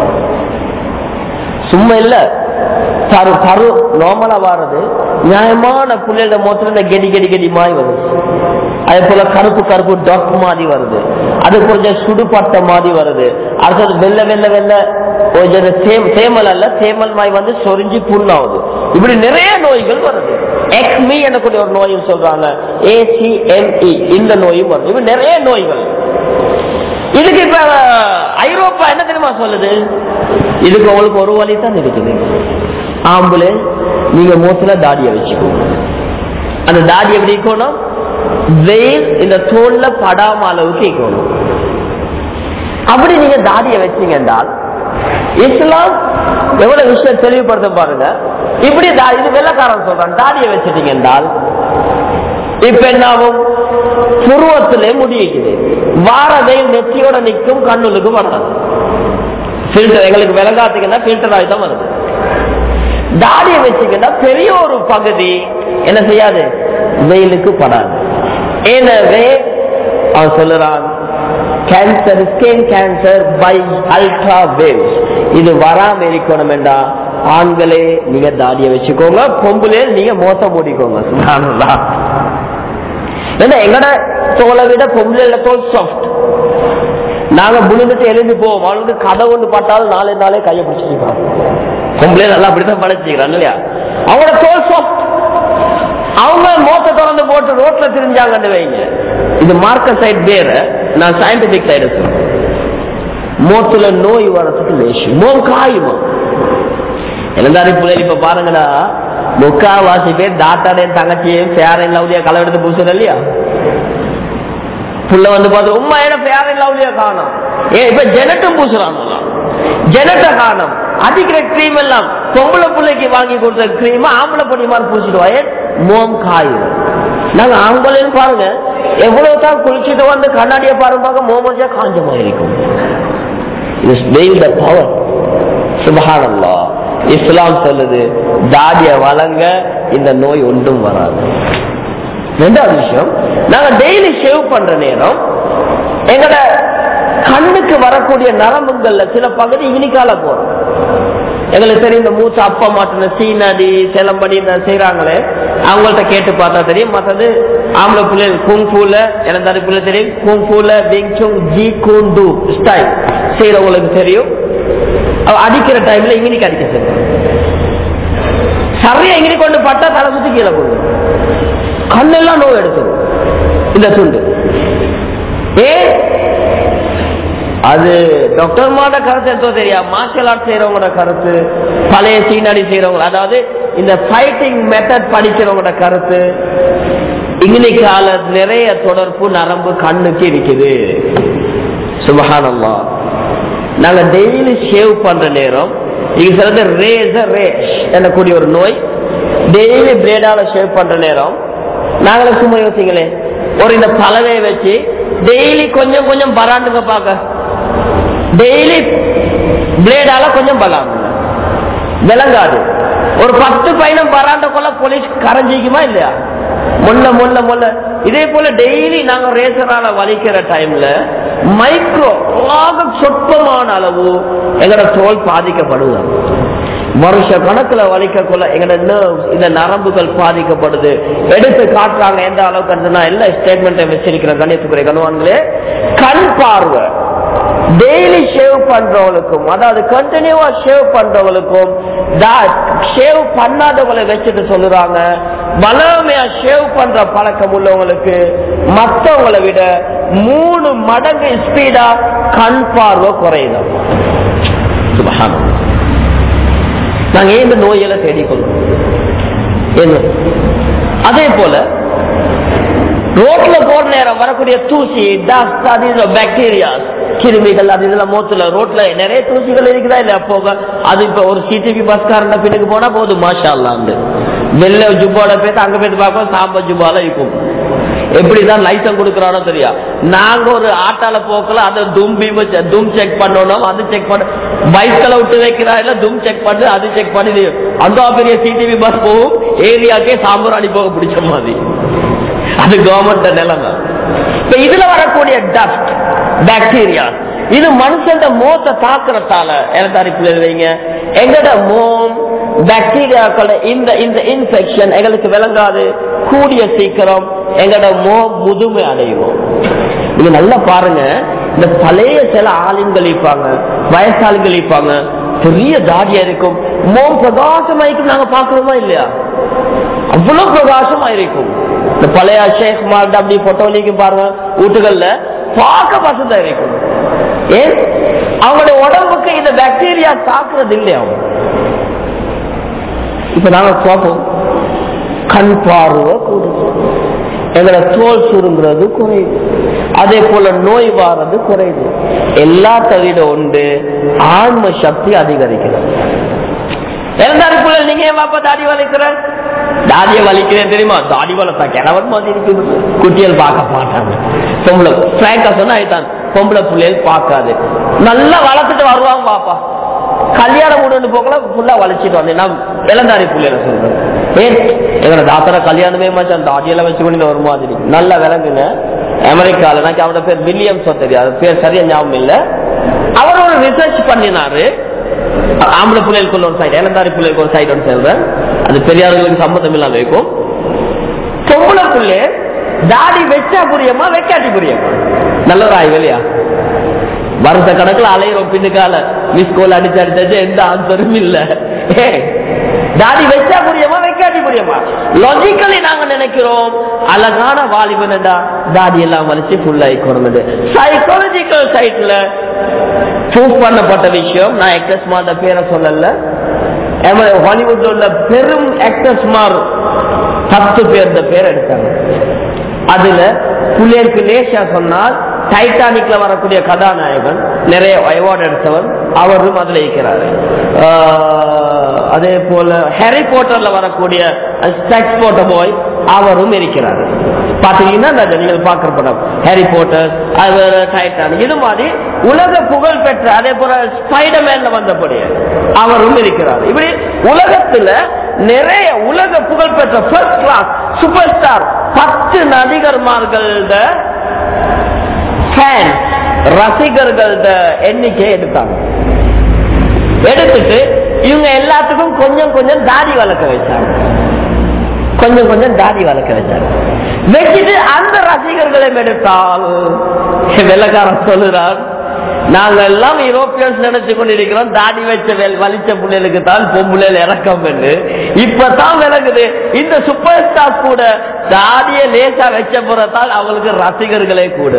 சும்மா இல்ல தரு தரு நார்மலா வாரது நியாயமான புள்ளையோட மோத்துல இந்த கெடி கெடி கெடி மாய் வருது அதே போல கருப்பு கருப்பு டாட் மாதிரி வருது அது கொஞ்சம் சுடுபட்ட மாதிரி வருது அடுத்தது வெள்ள வெள்ள வெள்ள கொஞ்சம் தே- தேமல் அல்ல தேமல் மாய் வந்து சொரிஞ்சு புண்ணாகுது இப்படி நிறைய நோய்கள் வருது எக்மி எனக்கூடிய ஒரு நோயும் சொல்றாங்க ஏசிஎம்இ இந்த நோயும் வருது இப்படி நிறைய நோய்கள் இதுக்கு இப்ப ஐரோப்பா என்ன தெரியுமா சொல்லுது இதுக்கு உங்களுக்கு ஒரு வழி தான் இருக்குது ஆம்புலே நீங்க மூத்துல தாடியை வச்சுக்கோங்க அந்த தாடி எப்படி இருக்கணும் வெயில் இந்த தோல்ல படாம அளவுக்கு இருக்கணும் அப்படி நீங்க தாடியை வச்சீங்க என்றால் இஸ்லாம் எவ்வளவு விஷயம் தெளிவுபடுத்த பாருங்க இப்படி தா- இது வெள்ளக்காரன் சொல்றான் தாடியை வச்சிட்டீங்க என்றால் இப்ப என்னாகும் புருவத்திலே முடியுது வாரதை நெத்தியோட நிற்கும் கண்ணுலுக்கு வராது ஃபில்டர் எங்களுக்கு விளங்காத்தீங்கன்னா ஃபில்டர் ஆகி தான் வருது தாடியை வச்சுக்கிட்டா பெரிய ஒரு பகுதி என்ன செய்யாது வெயிலுக்கு படாது எனவே அவன் சொல்லுறான் cancer skin cancer by ultra waves இது வராம இருக்கணும் என்றா ஆண்களே நீங்க தாடியை வச்சுக்கோங்க பொம்புலே நீங்க மோசம் மூடிக்கோங்க சுப்ஹானல்லாஹ். ஏன்னா எங்கட தோலை விட பொம்பளை தோல் சாஃப்ட் நாங்க புழுந்துட்டு எழுந்து போவோம் அவனுக்கு கதை ஒன்று பட்டாலும் நாளே நாளே கையை பிடிச்சிருக்கான் பொம்பளை நல்லா அப்படித்தான் படைச்சிக்கிறான் இல்லையா அவங்களோட தோல் சாஃப்ட் அவங்க மோத்த திறந்து போட்டு ரோட்ல திரிஞ்சாங்கன்னு வைங்க இது மார்க்க சைட் வேற நான் சயின்டிபிக் சைடு சொல்றேன் மோத்துல நோய் வரதுக்கு லேசு மோம் காயுமா எல்லாரி பிள்ளை இப்ப பாருங்கடா முக்காவாசி பேர் தாத்தாடையும் தங்கச்சியும் பேரன் லவ்லியா களை எடுத்து பூசுற இல்லையா புள்ள வந்து பார்த்து உம்மா என்ன பேரன் லவ்லியா காணும் ஏன் இப்ப ஜெனட்டும் பூசுறாங்க ஜெனட்ட காணும் அடிக்கிற கிரீம் எல்லாம் பொம்பளை பிள்ளைக்கு வாங்கி கொடுத்த கிரீம் ஆம்பளை பொடி மாதிரி பூசிடுவாயே மோம் காயும் நாங்க ஆம்பளைன்னு பாருங்க எவ்வளவு தான் குளிச்சுட்டு வந்து கண்ணாடியை பாருங்க மோமஜா காஞ்ச மாதிரி இருக்கும் இது வெயில் த பவர் சுபஹானல்லா இஸ்லாம் சொல்லுது தாடிய வழங்க இந்த நோய் ஒன்றும் வராது ரெண்டாவது விஷயம் நாங்க டெய்லி ஷேவ் பண்ற நேரம் எங்கட கண்ணுக்கு வரக்கூடிய நரம்புகள்ல சில பகுதி இனிக்கால போறோம் எங்களுக்கு தெரியும் இந்த மூச்சு அப்பா மாட்டின சீனடி சேலம்படி இந்த செய்யறாங்களே அவங்கள்ட்ட கேட்டு பார்த்தா தெரியும் மற்றது ஆம்பளை பிள்ளைகள் குங்ஃபூல இளந்தாரி பிள்ளை தெரியும் குங்ஃபூல பிங்சுங் ஜி கூண்டு ஸ்டைல் செய்யறவங்களுக்கு தெரியும் அவ அடிக்கிற டைம்ல இங்கினிக்கு அடிக்க சொல்லுவாங்க சரியா இங்கினி கொண்டு பட்டா தலை சுத்தி கீழே கொண்டு கண்ணெல்லாம் நோய் எடுத்துரும் இந்த துண்டு ஏ அது டாக்டர் மாட கருத்து எடுத்தோ தெரியா மார்ஷல் ஆர்ட் செய்யறவங்களோட கருத்து பழைய சீனாடி செய்யறவங்க அதாவது இந்த ஃபைட்டிங் மெத்தட் படிக்கிறவங்களோட கருத்து இங்கிலிக்கால நிறைய தொடர்பு நரம்பு கண்ணுக்கு இருக்குது சுபஹானல்லா நாங்க டெய்லி ஷேவ் பண்ற நேரம் இது சிலது ரேசர் ரேஷ் எனக்கூடிய ஒரு நோய் டெய்லி பிளேடால ஷேவ் பண்ற நேரம் நாங்களே சும்மா யோசிங்களே ஒரு இந்த பலவையை வச்சு டெய்லி கொஞ்சம் கொஞ்சம் பராண்டுங்க பார்க்க டெய்லி பிளேடால கொஞ்சம் பலாமுங்க விளங்காது ஒரு பத்து பயணம் பராண்ட கொள்ள போலீஸ் கரைஞ்சிக்குமா இல்லையா முன்ன முன்ன முன்ன இதே போல டெய்லி நாங்க ரேசரால வலிக்கிற டைம்ல மைக்ரோ ஆக சொற்பமான அளவு எங்கட தோல் பாதிக்கப்படுது வருஷ கணக்குல வலிக்க கொள்ள எங்கட nerves, இந்த நரம்புகள் பாதிக்கப்படுது எடுத்து காட்டுறாங்க எந்த அளவுக்கு நான் எல்லா ஸ்டேட்மெண்ட்டை வச்சிருக்கிறேன் கணியத்துக்குரிய கணுவான்களே கண் பார்வை டெய்லி ஷேவ் பண்றவங்களுக்கும் அதாவது கண்டினியூவா ஷேவ் பண்றவங்களுக்கும் ஷேவ் பண்ணாதவங்களை வச்சுட்டு சொல்லுறாங்க வளமையா ஷேவ் பண்ற பழக்கம் உள்ளவங்களுக்கு மற்றவங்களை விட மூணு மடங்கு ஸ்பீடா கண் பார்வை குறையுது சுபஹானல்லாஹ். நாங்க ஏன் இந்த நோயில தேடிக்கொள்றோம் என்ன அதே போல ரோட்ல போற நேரம் வரக்கூடிய தூசி டஸ்ட் அது இதுல பாக்டீரியாஸ் கிருமிகள் அது இதுல மோத்துல ரோட்ல நிறைய தூசிகள் இருக்குதா இல்ல போக அது இப்ப ஒரு சிடிபி பஸ்காரன் பின்னுக்கு போனா போதும் மாஷா அல்லாண்டு வெள்ளை ஜுப்பால போயிட்டு அங்க போயிட்டு பார்க்க சாம்பல் ஜுப்பால இருக்கும் எப்படிதான் லைசன்ஸ் கொடுக்கறானோ தெரியா நாங்க ஒரு ஆட்டால போக்கல அதை தும்பி தும் செக் பண்ணணும் அது செக் பண்ண பைக்ல விட்டு வைக்கிறா இல்ல தும் செக் பண்ணு அது செக் பண்ணி இது அந்த பெரிய சிடிவி பஸ் போகும் ஏரியாக்கே சாம்பராணி போக பிடிச்ச மாதிரி அது கவர்மெண்ட் நிலைமை இப்ப இதுல வரக்கூடிய டஸ்ட் பாக்டீரியா இது மனுஷன் மோத்த தாக்குறதால எலத்தாரிப்புல வைங்க எங்கட மோம் பாக்டீரியாக்களோட இந்த இந்த இன்ஃபெக்ஷன் எங்களுக்கு விளங்காது கூடிய சீக்கிரம் எங்கட மோ முதுமை அடையும் நீங்க நல்லா பாருங்க இந்த பழைய சில ஆளுங்கள் இருப்பாங்க வயசாளிகள் இருப்பாங்க பெரிய தாடியா இருக்கும் மோம் பிரகாசமாயிருக்கும் நாங்க பாக்குறோமா இல்லையா அவ்வளவு பிரகாசமா இருக்கும் இந்த பழைய ஷேக் மார்ட் அப்படி பொட்டோலிக்கு பாருங்க வீட்டுகள்ல பார்க்க வசதா இருக்கும் ஏன் அவங்களுடைய உடம்புக்கு இந்த பாக்டீரியா தாக்குறது இல்லையா அவங்க இப்ப நாங்க பார்ப்போம் கண் பார்வை கூடுது எங்களை தோல் சுருங்குறது குறையுது அதே போல நோய் வாரது குறையுது எல்லாத்த விட உண்டு ஆன்ம சக்தி அதிகரிக்கிறது எல்லாருக்குள்ள நீங்க ஏன் பாப்பா தாடி வலிக்கிற தாடிய வலிக்கிறேன் தெரியுமா தாடி வளர்த்தா கிழவன் மாதிரி இருக்குது குட்டியல் பார்க்க மாட்டாங்க பொம்பளை பிராங்கா சொன்னா அதுதான் பொம்பளை பிள்ளைகள் பார்க்காது நல்லா வளர்த்துட்டு வருவாங்க பாப்பா கல்யாணம் முடிவு போக்கல ஃபுல்லா வளைச்சிட்டு வந்தேன் நான் இளந்தாரி பிள்ளைல சொல்றேன் ஏன் எங்களோட தாத்தர கல்யாணமே மச்சான் தாடியெல்லாம் வச்சு கொண்டு ஒரு மாதிரி நல்லா விளங்குங்க அமெரிக்கால எனக்கு அவனோட பேர் வில்லியம்ஸ் தெரியாது பேர் சரியா ஞாபகம் இல்ல அவர் ஒரு ரிசர்ச் பண்ணினாரு ஆம்பளை பிள்ளைகளுக்குள்ள ஒரு சைடு இளந்தாரி பிள்ளைகளுக்கு ஒரு சைடு ஒன்று சொல்றேன் அது பெரியார்களுக்கு சம்மந்தம் இல்லாம இருக்கும் பொம்பளை பிள்ளை தாடி வச்சா புரியுமா வைக்காட்டி புரியுமா நல்ல ஒரு ஆய்வு இல்லையா வருஷ கணக்குல அலையிறோம் பின்னுக்கால மிஸ் கோல் அடிச்சு அடிச்சு எந்த ஆன்சரும் இல்ல ஏ, தாடி வச்சா புரியுமா வைக்காட்டி புரியுமா லாஜிக்கலி நாங்க நினைக்கிறோம் அழகான வாலிபனடா தாடி எல்லாம் வலிச்சு ஃபுல் ஆயிக்கணும் சைக்காலஜிக்கல் சைட்ல ப்ரூவ் பண்ணப்பட்ட விஷயம் நான் எக்டஸ் மார்ட பேரை சொல்லல ஹாலிவுட்ல உள்ள பெரும் எக்டஸ் மார் பத்து பேர் இந்த பேர் எடுத்தாங்க அதுல புள்ளியருக்கு லேசா சொன்னால் டைட்டானிக்ல வரக்கூடிய கதாநாயகன் நிறைய அவார்டு எடுத்தவர் அவரும் அதுல இருக்கிறாரு ஆஹ் அதே போல ஹாரி போட்டர்ல வரக்கூடிய ஸ்பெக்ஸ் போட்ட போய் அவரும் இருக்கிறார் பாத்தீங்கன்னா அந்த நீங்கள் பார்க்கிற படம் ஹாரி போட்டர் அது டைட்டானிக் இது மாதிரி உலக புகழ் பெற்ற அதே போல ஸ்பைடர்மேன்ல வந்தபடி அவரும் இருக்கிறார் இப்படி உலகத்துல நிறைய உலக புகழ் பெற்ற ஃபர்ஸ்ட் கிளாஸ் சூப்பர் ஸ்டார் பத்து நடிகர்மார்கள ஃபேன் ரசிகர்கள எண்ணிக்கை எடுத்தாங்க எடுத்துட்டு இவங்க எல்லாத்துக்கும் கொஞ்சம் கொஞ்சம் தாடி வளர்க்க வச்சாங்க கொஞ்சம் கொஞ்சம் தாடி வளர்க்க வச்சாங்க வச்சுட்டு அந்த ரசிகர்களை எடுத்தால் வெள்ளக்காரன் சொல்லுறான் நாங்க எல்லாம் யூரோப்பியன்ஸ் நினைச்சு கொண்டிருக்கிறோம் தாடி வச்ச வெள்- வலிச்ச பிள்ளைகளுக்கு தான் பொம்புளையில் இறக்கம் என்று இப்பதான் விளங்குது இந்த சூப்பர் ஸ்டார் கூட தாடிய லேசா வச்ச புறத்தால் அவங்களுக்கு ரசிகர்களே கூட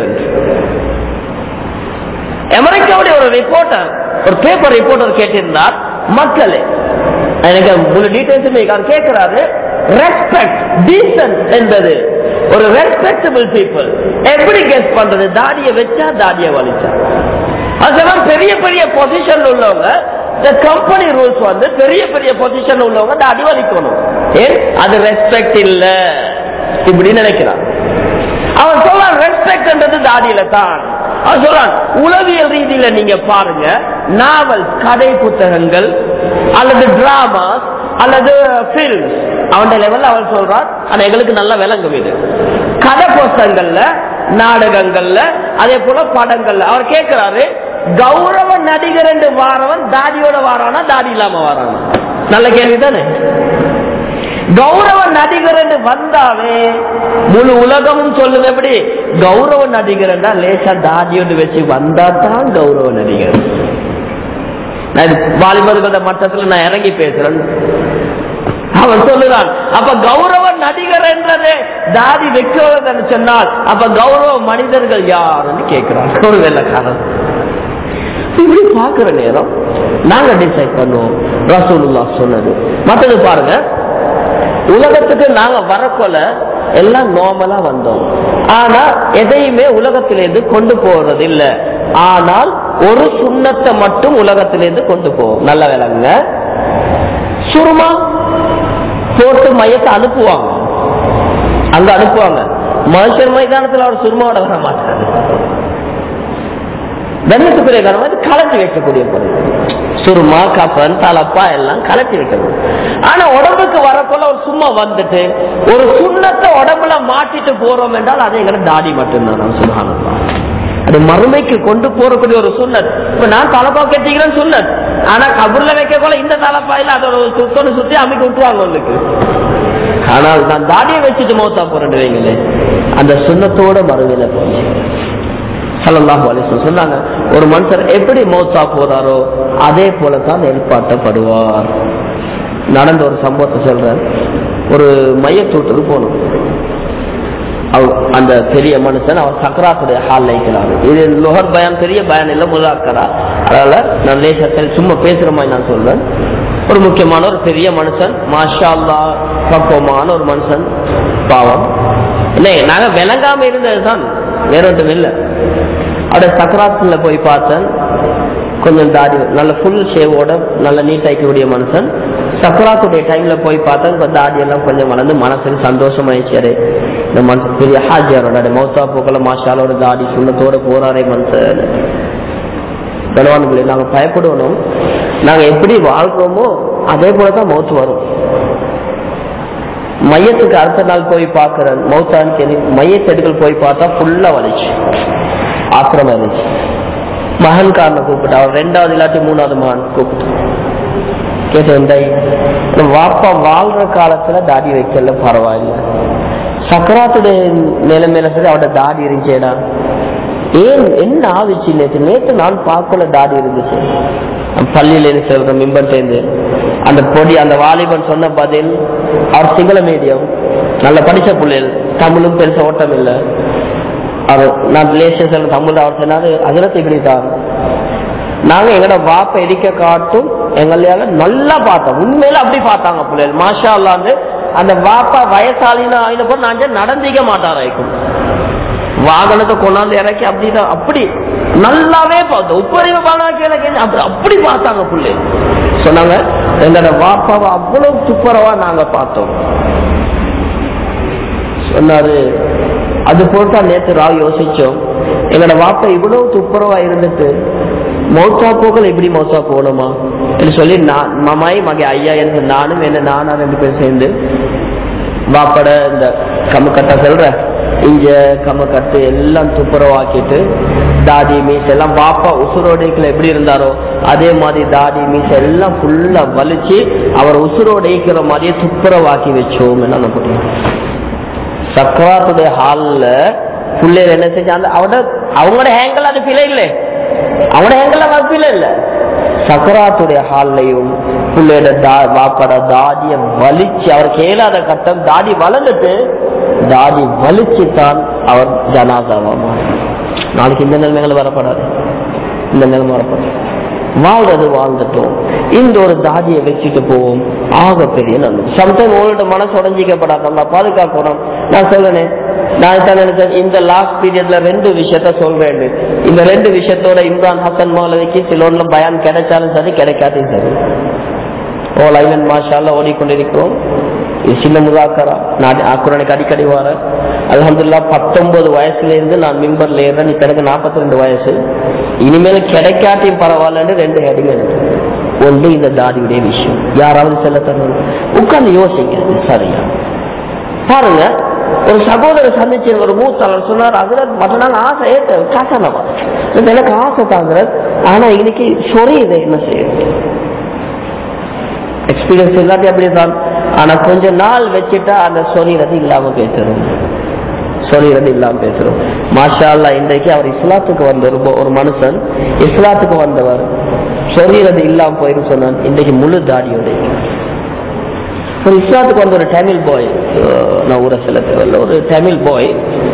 அமெரிக்காவுடைய ஒரு ரிப்போர்ட்டர் ஒரு பேப்பர் ரிப்போர்ட்டர் கேட்டிருந்தார் மக்களே எனக்கு முழு டீடைல்ஸ் கேட்கிறாரு ரெஸ்பெக்ட் டீசன்ட் என்பது ஒரு ரெஸ்பெக்டபிள் பீப்புள் எப்படி கெஸ் பண்றது தாடிய வச்சா தாடிய வலிச்சா அதெல்லாம் பெரிய பெரிய பொசிஷன் உள்ளவங்க இந்த கம்பெனி ரூல்ஸ் வந்து பெரிய பெரிய பொசிஷன் உள்ளவங்க தாடி வலிக்கணும் ஏன் அது ரெஸ்பெக்ட் இல்ல இப்படி நினைக்கிறான் அவன் சொல்றான் ரெஸ்பெக்ட்ன்றது தாடியில தான் அவன் சொல்றான் உளவியல் ரீதியில நீங்க பாருங்க நாவல் கதை புத்தகங்கள் அல்லது டிராமாஸ் அல்லது பிலிம்ஸ் அவன் லெவல்ல அவன் சொல்றான் ஆனா எங்களுக்கு நல்ல விளங்கும் இது கதை புத்தகங்கள்ல நாடகங்கள்ல அதே போல படங்கள்ல அவர் கேட்கிறாரு கௌரவ நடிகர் என்று வாரவன் தாடியோட வாரானா தாடி இல்லாம வாரானா நல்ல கேள்விதானே கௌரவ நடிகர் என்று வந்தாவே முழு உலகமும் சொல்லுது எப்படி கௌரவ நடிகர் என்றா லேசா தாடியோடு வச்சு வந்தா தான் கௌரவ நடிகர் நான் இது வாலிபர்கள மட்டத்துல நான் இறங்கி பேசுறேன் அவன் சொல்லுறான் அப்ப கௌரவ நடிகர் என்றது தாடி வைக்கிறதுன்னு சொன்னால் அப்ப கௌரவ மனிதர்கள் யாருன்னு கேட்கிறான் ஒரு வெள்ளக்காரன் இப்படி பாக்குற நேரம் நாங்க டிசைட் பண்ணுவோம் ரசூலுல்லா சொன்னது மற்றது பாருங்க உலகத்துக்கு நாங்க வரக்கொல எல்லாம் நார்மலா வந்தோம் ஆனா எதையுமே உலகத்திலிருந்து கொண்டு போறது இல்ல ஆனால் ஒரு சுண்ணத்தை மட்டும் உலகத்திலிருந்து கொண்டு போவோம் நல்ல விலங்க சுருமா போட்டு மையத்தை அனுப்புவாங்க அங்க அனுப்புவாங்க மனுஷர் மைதானத்தில் அவர் சுருமாவோட வர மாட்டார் கண்ணியத்துக்குரிய காரணம் வந்து கலட்டி வைக்கக்கூடிய பொருள் சுருமா கப்பன் தலப்பா எல்லாம் கலட்டி வைக்கணும் ஆனா உடம்புக்கு வரக்குள்ள ஒரு சும்மா வந்துட்டு ஒரு சுண்ணத்தை உடம்புல மாட்டிட்டு போறோம் என்றால் அது எங்களை தாடி மட்டும்தான் சுகானந்தா அது மறுமைக்கு கொண்டு போறக்கூடிய ஒரு சுண்ணத் இப்ப நான் தலப்பா கட்டிக்கிறேன்னு சுண்ணத் ஆனா கபூர்ல வைக்க போல இந்த தலப்பாயில அதோட ஒரு சுத்தோடு சுத்தி அமைக்க விட்டுவாங்க உங்களுக்கு ஆனால் நான் தாடியை வச்சுட்டு மௌத்தா போறேன் வைங்களே அந்த சுண்ணத்தோட மறுமையில போச்சு சல்லல்லாஹு அலைஹி வஸல்லம் சொன்னாங்க ஒரு மனுஷர் எப்படி மௌத்தா போறாரோ அதே போலதான் ஏற்பாட்டப்படுவார் நடந்த ஒரு சம்பவத்தை சொல்றேன் ஒரு மையத்தூட்டுக்கு போகணும் அவ- அந்த பெரிய மனுஷன் அவர் சக்கராத்துடைய ஹால் இருக்கிறார் இது லோகர் பயான் பெரிய பயான் இல்ல முதாக்கரா அதனால நான் லேசத்தில் சும்மா பேசுற மாதிரி நான் சொல்றேன் ஒரு முக்கியமான ஒரு பெரிய மனுஷன் மாஷா அல்லா பக்குவமான ஒரு மனுஷன் பாவம் இல்லை நாங்க விளங்காம இருந்ததுதான் வேற ஒன்றும் இல்லை அப்படியே சக்கராத்துல போய் பார்த்தேன் கொஞ்சம் தாடி நல்ல ஃபுல் ஷேவோட நல்ல நீட் ஆக்கக்கூடிய மனுஷன் சக்கராத்துடைய டைம்ல போய் பார்த்தா இப்ப தாடி எல்லாம் கொஞ்சம் வளர்ந்து மனசுக்கு சந்தோஷமாயிடுச்சாரு இந்த மனுஷன் பெரிய ஹாஜியாரோட மௌத்தா போக்கல மாஷாலோட தாடி சுண்ணத்தோட போறாரே மனுஷன் பலவான்களே நாங்க பயப்படணும் நாங்க எப்படி வாழ்றோமோ அதே போலதான் மௌத்து வரும் மையத்துக்கு அடுத்த நாள் போய் பார்க்கிறேன் மௌத்தான்னு தெரியும் மையத்தெடுக்கல் போய் பார்த்தா ஃபுல்லா வலிச்சு ஆத்திரமா இருந்துச்சு மகன்காரனை கூப்பிட்டு அவர் ரெண்டாவது இல்லாட்டி மூணாவது மகன் கூப்பிட்டு கேட்டேன் "டேய், இந்த வாப்பா வாழ்ற காலத்துல தாடி வைக்கல பரவாயில்ல சக்கராத்துடைய நிலைமையில சரி அவட தாடி இருந்துச்சேடா ஏன் என்ன ஆவிச்சு நேற்று நேற்று நான் பார்க்கல தாடி இருந்துச்சு நான் பள்ளியில இருந்து சொல்றேன் மிம்பன் சேர்ந்து அந்த பொடி அந்த வாலிபன் சொன்ன பதில் அவர் சிங்கள மீடியம் நல்ல படிச்ச பிள்ளைகள் தமிழும் பெருசா ஓட்டம் இல்லை அவர் நான் ரிலேஷன்ஸ் தமிழ் அவர் சொன்னாரு அதிரத்தை இப்படித்தான் நாங்க எங்கட வாப்ப எரிக்க காட்டும் எங்களையால நல்லா பார்த்தோம் உண்மையில அப்படி பார்த்தாங்க பிள்ளைகள் மாஷா அல்லாண்டு அந்த வாப்பா வயசாலின்னு ஆயின போது நான் நடந்திக்க மாட்டாராய்க்கும் வாகனத்தை கொண்டாந்து இறக்கி அப்படிதான் அப்படி நல்லாவே பார்த்தோம் உப்பறிவு பாலாக்கி எனக்கு அப்படி அப்படி பார்த்தாங்க பிள்ளை சொன்னாங்க எங்களோட வாப்பாவை அவ்வளவு துப்புரவா நாங்க பார்த்தோம் சொன்னாரு அது போட்டா நேத்து ராவ் யோசிச்சோம் எங்களோட வாப்பா இவ்வளவு துப்புரவா இருந்துட்டு மௌசா போகல எப்படி மௌசா போகணுமா என்று சொல்லி நான் மமாய் மகை ஐயா என்று நானும் என்ன நானா ரெண்டு பேரும் சேர்ந்து வாப்பட இந்த கம்மக்கட்டை சொல்ற இங்க கம்மக்கட்டு எல்லாம் துப்புரவாக்கிட்டு தாடி மீஸ் எல்லாம் வாப்பா உசுரோடைக்குள்ள எப்படி இருந்தாரோ அதே மாதிரி தாடி மீஸ் எல்லாம் ஃபுல்லா வலிச்சு அவர் உசுரோடைக்கிற மாதிரியே துப்புரவாக்கி வச்சோம் என்ன நம்ம சக்கராத்துடைய ஹால்ல பிள்ளைகள் என்ன செஞ்சு அந்த அவட அவங்களோட ஹேங்கல் அது பிழை இல்லை அவனோட ஹேங்கல் அது பிழை இல்லை சக்கராத்துடைய ஹால்லையும் பிள்ளையோட தா வாப்பட தாடிய வலிச்சு அவர் கேளாத கட்டம் தாடி வளர்ந்துட்டு தாடி வலிச்சு தான் அவர் ஜனாதாவா மாறினார். நாளைக்கு இந்த நிலைமைகள் வரப்படாது இந்த நிலைமை வரப்படாது வாழ்றது வாழ்ந்துட்டோம் இந்த ஒரு தாடியை வச்சுட்டு போவோம் ஆக பெரிய நன்மை சம்டைம் உங்களோட மனசு உடஞ்சிக்கப்படாத நம்ம பாதுகாக்கணும் நான் சொல்றேன் நான் தான் நினைச்சேன் இந்த லாஸ்ட் பீரியட்ல ரெண்டு விஷயத்த சொல்றேன் இந்த ரெண்டு விஷயத்தோட இம்ரான் ஹசன் மௌலவிக்கு சிலோன்ல பயான் கிடைச்சாலும் சரி கிடைக்காதையும் சரி ஓ லைலன் மாஷால ஓடிக்கொண்டிருக்கிறோம் இது சின்ன முதாக்கரா நான் ஆக்குரனுக்கு அடிக்கடி வர அலமதுல்லா பத்தொன்பது வயசுல இருந்து நான் மிம்பர்ல ஏறேன் இப்ப எனக்கு நாற்பத்தி ரெண்டு வயசு இனிமேல் கிடைக்காட்டியும் பரவாயில்லன்னு ரெண்டு ஹெடிங் இருக்கு ஒன்று இந்த தாடியுடைய விஷயம் யாராவது செல்ல தரணும் உட்கார்ந்து யோசிங்க இது சரியா பாருங்க ஒரு சகோதரர் சந்திச்சு ஒரு மூத்தாளர் சொன்னார் அதுல மற்ற நாள் ஆசை ஏத்த காசானவா எனக்கு ஆசை தாங்குற ஆனா இன்னைக்கு சொரியுது என்ன செய்யுது எக்ஸ்பீரியன்ஸ் இல்லாட்டி அப்படிதான் ஆனா கொஞ்ச நாள் வச்சுட்டா அந்த சொரிறது இல்லாம பேசுறோம் சொரிறது இல்லாம பேசுறோம் மாஷா அல்லா இன்றைக்கு அவர் இஸ்லாத்துக்கு வந்த ஒரு ஒரு மனுஷன் இஸ்லாத்துக்கு வந்தவர் சொரிறது இல்லாம போயிரும் சொன்னான் இன்றைக்கு முழு தாடியோட ஒரு இஸ்லாத்துக்கு வந்த ஒரு தமிழ் பாய் நான் ஊரை சில தேவையில்ல ஒரு தமிழ் பாய்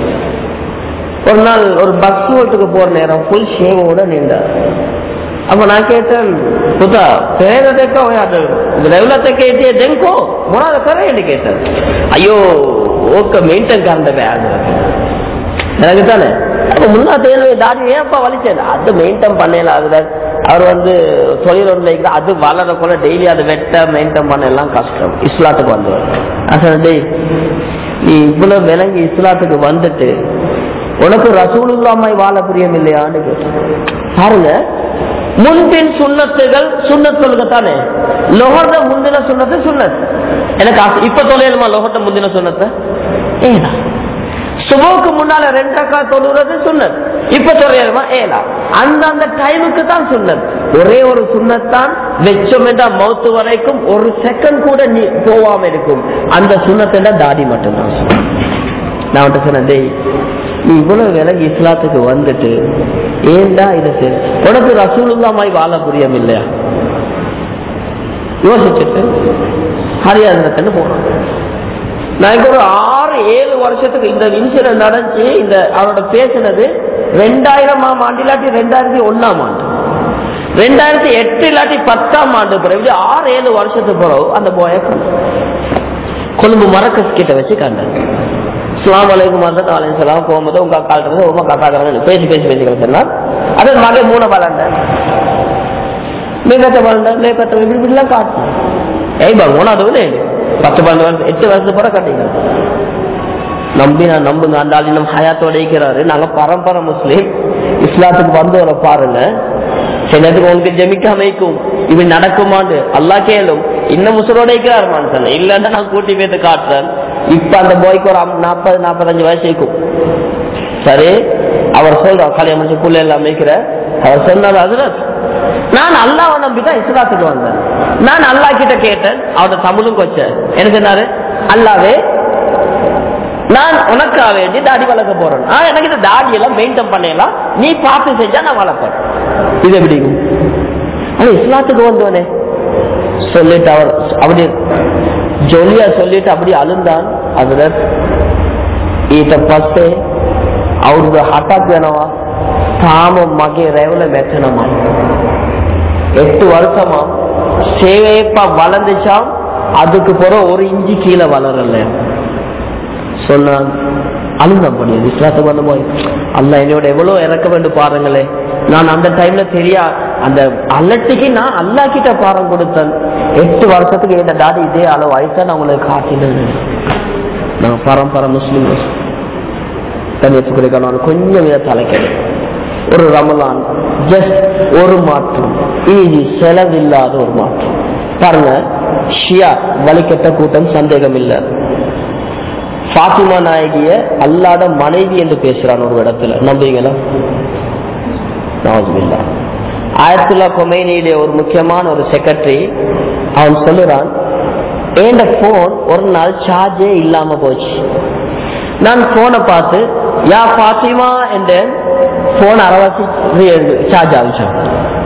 ஒரு நாள் ஒரு பஸ் ஓட்டுக்கு போற நேரம் ஃபுல் ஷேவோட நின்றார் அப்ப நான் கேட்டேன் புதா பேர देखो यार रेवला तक कहती है देखो मोना करे என்று கேட்டேன் ஐயோ ஓக்க மெயின்டைன் करने बैग எனக்கு தானே அப்ப முன்னா தேர்வு தாடி ஏன்ப்பா வலிச்சது அது மெயின்டைன் பண்ணல அதுல அவர் வந்து தொழில் ஒன்று வைக்கிற அது வளர கூட டெய்லி அதை வெட்ட மெயின்டைன் பண்ண எல்லாம் கஷ்டம் இஸ்லாத்துக்கு வந்தவர் நான் சொன்னேன், "டேய், நீ இவ்வளவு விளங்கி இஸ்லாத்துக்கு வந்துட்டு உனக்கு ரசூலுல்லாமாய் வாழ பிரியம் இல்லையான்னு கேட்டேன் பாருங்க முன்பின் சுண்ணத்துகள் சுண்ணத் சொல்லுங்க தானே லொஹர்த முந்தின சுண்ணத்து சுண்ணத் எனக்கு ஆசை. இப்ப தொழிலுமா லொஹர்த முந்தின சுண்ணத்தை ஏனா சுபோக்கு முன்னால ரெண்டு ரக்கா தொழுறது சுண்ணத் இப்ப தொழிலுமா ஏலா அந்த அந்த டைமுக்கு தான் சுண்ணத் ஒரே ஒரு சுண்ணத்தான் வெச்சம் என்ற மௌத்து வரைக்கும் ஒரு செகண்ட் கூட நீ போவாம இருக்கும் அந்த சுண்ணத்தை தாடி மட்டும்தான் சுண்ணத். நான் அவன்கிட்ட சொன்னேன் டேய் நீ இவ்வளவு விலகி இஸ்லாத்துக்கு வந்துட்டு ஏன்டா இதை சரி உனக்கு ரசூலுல்லாமாய் வாழ புரியம் இல்லையா யோசிச்சுட்டு ஹரியாதனத்துன்னு போனோம் நான் இங்க ஒரு ஆறு ஏழு வருஷத்துக்கு இந்த இன்சிடென்ட் நடந்துச்சு இந்த அவரோட பேசினது ரெண்டாயிரமாம் ஆண்டு இல்லாட்டி ரெண்டாயிரத்தி ஒன்னாம் ஆண்டு ரெண்டாயிரத்தி எட்டு இல்லாட்டி பத்தாம் ஆண்டு பிறகு இப்படி ஆறு ஏழு வருஷத்துக்கு பிறகு அந்த போய கொழும்பு மரக்கஸ் கிட்ட வச்சு கண்டேன் இஸ்லாம் அலைக்கும் வந்து நாளைக்கு சொல்லலாம் போகும்போது உங்க அக்கா இருந்து உங்க அக்கா இருக்கிறாங்க பேசி பேசி பேசிக்கிறேன் சொன்னா அது மகை மூணு பலண்ட மிகத்த பலண்ட லேக்கத்த இப்படி இப்படிலாம் காட்டும் ஏய் பா மூணாவது வந்து பத்து பன்னெண்டு வருஷம் எட்டு வருஷத்துக்கு பிறகு கட்டிங்க நம்பி நான் நம்புங்க அந்த ஆள் இன்னும் ஹயாத்தோட இருக்கிறாரு நாங்க பரம்பரை முஸ்லீம் இஸ்லாத்துக்கு வந்தவரை பாருங்க சிலத்துக்கு உங்களுக்கு ஜெமிக்க அமைக்கும் இப்படி நடக்குமாண்டு அல்லா கேளும் இன்னும் முசலோட இருக்கிறாருமான்னு சொன்னேன் இல்லன்னா நான் கூட்டி போயிட்டு காட்டுறேன் இப்ப அந்த பாய்க்கு ஒரு அம்- நாற்பது நாற்பத்தஞ்சு வயசு இருக்கும் சரி அவர் சொல்றார் கல்யாணம் முடிச்சு புள்ள எல்லாம் அமைக்கிற அவர் சொன்னார் ஹசரத் நான் அல்லாவை நம்பிதான் இஸ்லாத்துக்கு வந்தேன் நான் அல்லா கிட்ட கேட்டேன் அவரோட தமிழும் கொச்சேன் எனக்கு என்னாரு அல்லாவே நான் உனக்காக வேண்டி தாடி வளர்க்க போறேன் ஆ, எனக்கு இந்த தாடி எல்லாம் மெயின்டைன் பண்ணலாம் நீ பார்த்து செஞ்சா நான் வளர்ப்பேன் இது எப்படி ஆனா இஸ்லாத்துக்கு வந்தவனே சொல்லிட்டு அவர் அப்படி ஜொலியா சொல்லிட்டு அப்படி அழுந்தான் அதுல ඊට පස්සේ අවුරුදු හතක් වෙනවා තාම මගේ රැවුල වැටෙනවා எட்டு வருஷமா சேவையப்பா வளர்ந்துச்சாம் அதுக்கு பிற ஒரு இஞ்சி கீழே வளரல சொன்னான் அழுந்தான் பண்ணி இஸ்லாத்துக்கு வந்த போய் அல்ல என்னோட எவ்வளவு இறக்க வேண்டும் பாருங்களே நான் அந்த டைம்ல தெரியா அந்த அல்லட்டுக்கு நான் அல்லா கிட்ட பாரம் கொடுத்தேன் எட்டு வருஷத்துக்கு என் டாடி இதே அளவு வயசா நான் உங்களுக்கு காட்டினேன் நான் பரம்பரை முஸ்லீம் கன்னியாகுமரி நான் கொஞ்சம் இதை தலைக்கிறேன் ஒரு ரமலான் ஜஸ்ட் ஒரு மாற்றம் இது செலவில்லாத ஒரு மாற்றம் பாருங்க ஷியா வழிகட்ட கூட்டம் சந்தேகம் இல்லை ஃபாத்திமா நாயகிய அல்லாத மனைவி என்று பேசுறான் ஒரு இடத்துல நம்புவீங்களா நவதுபில்லா ஆயத்துல்லா கொமைனியுடைய ஒரு முக்கியமான ஒரு செக்ரட்டரி அவன் சொல்லுறான் என் போன் ஒரு நாள் சார்ஜே இல்லாம போச்சு நான் போனை பார்த்து யா பாத்திமா என்ற போன் அரைவாசி சார்ஜ் ஆகிச்சான்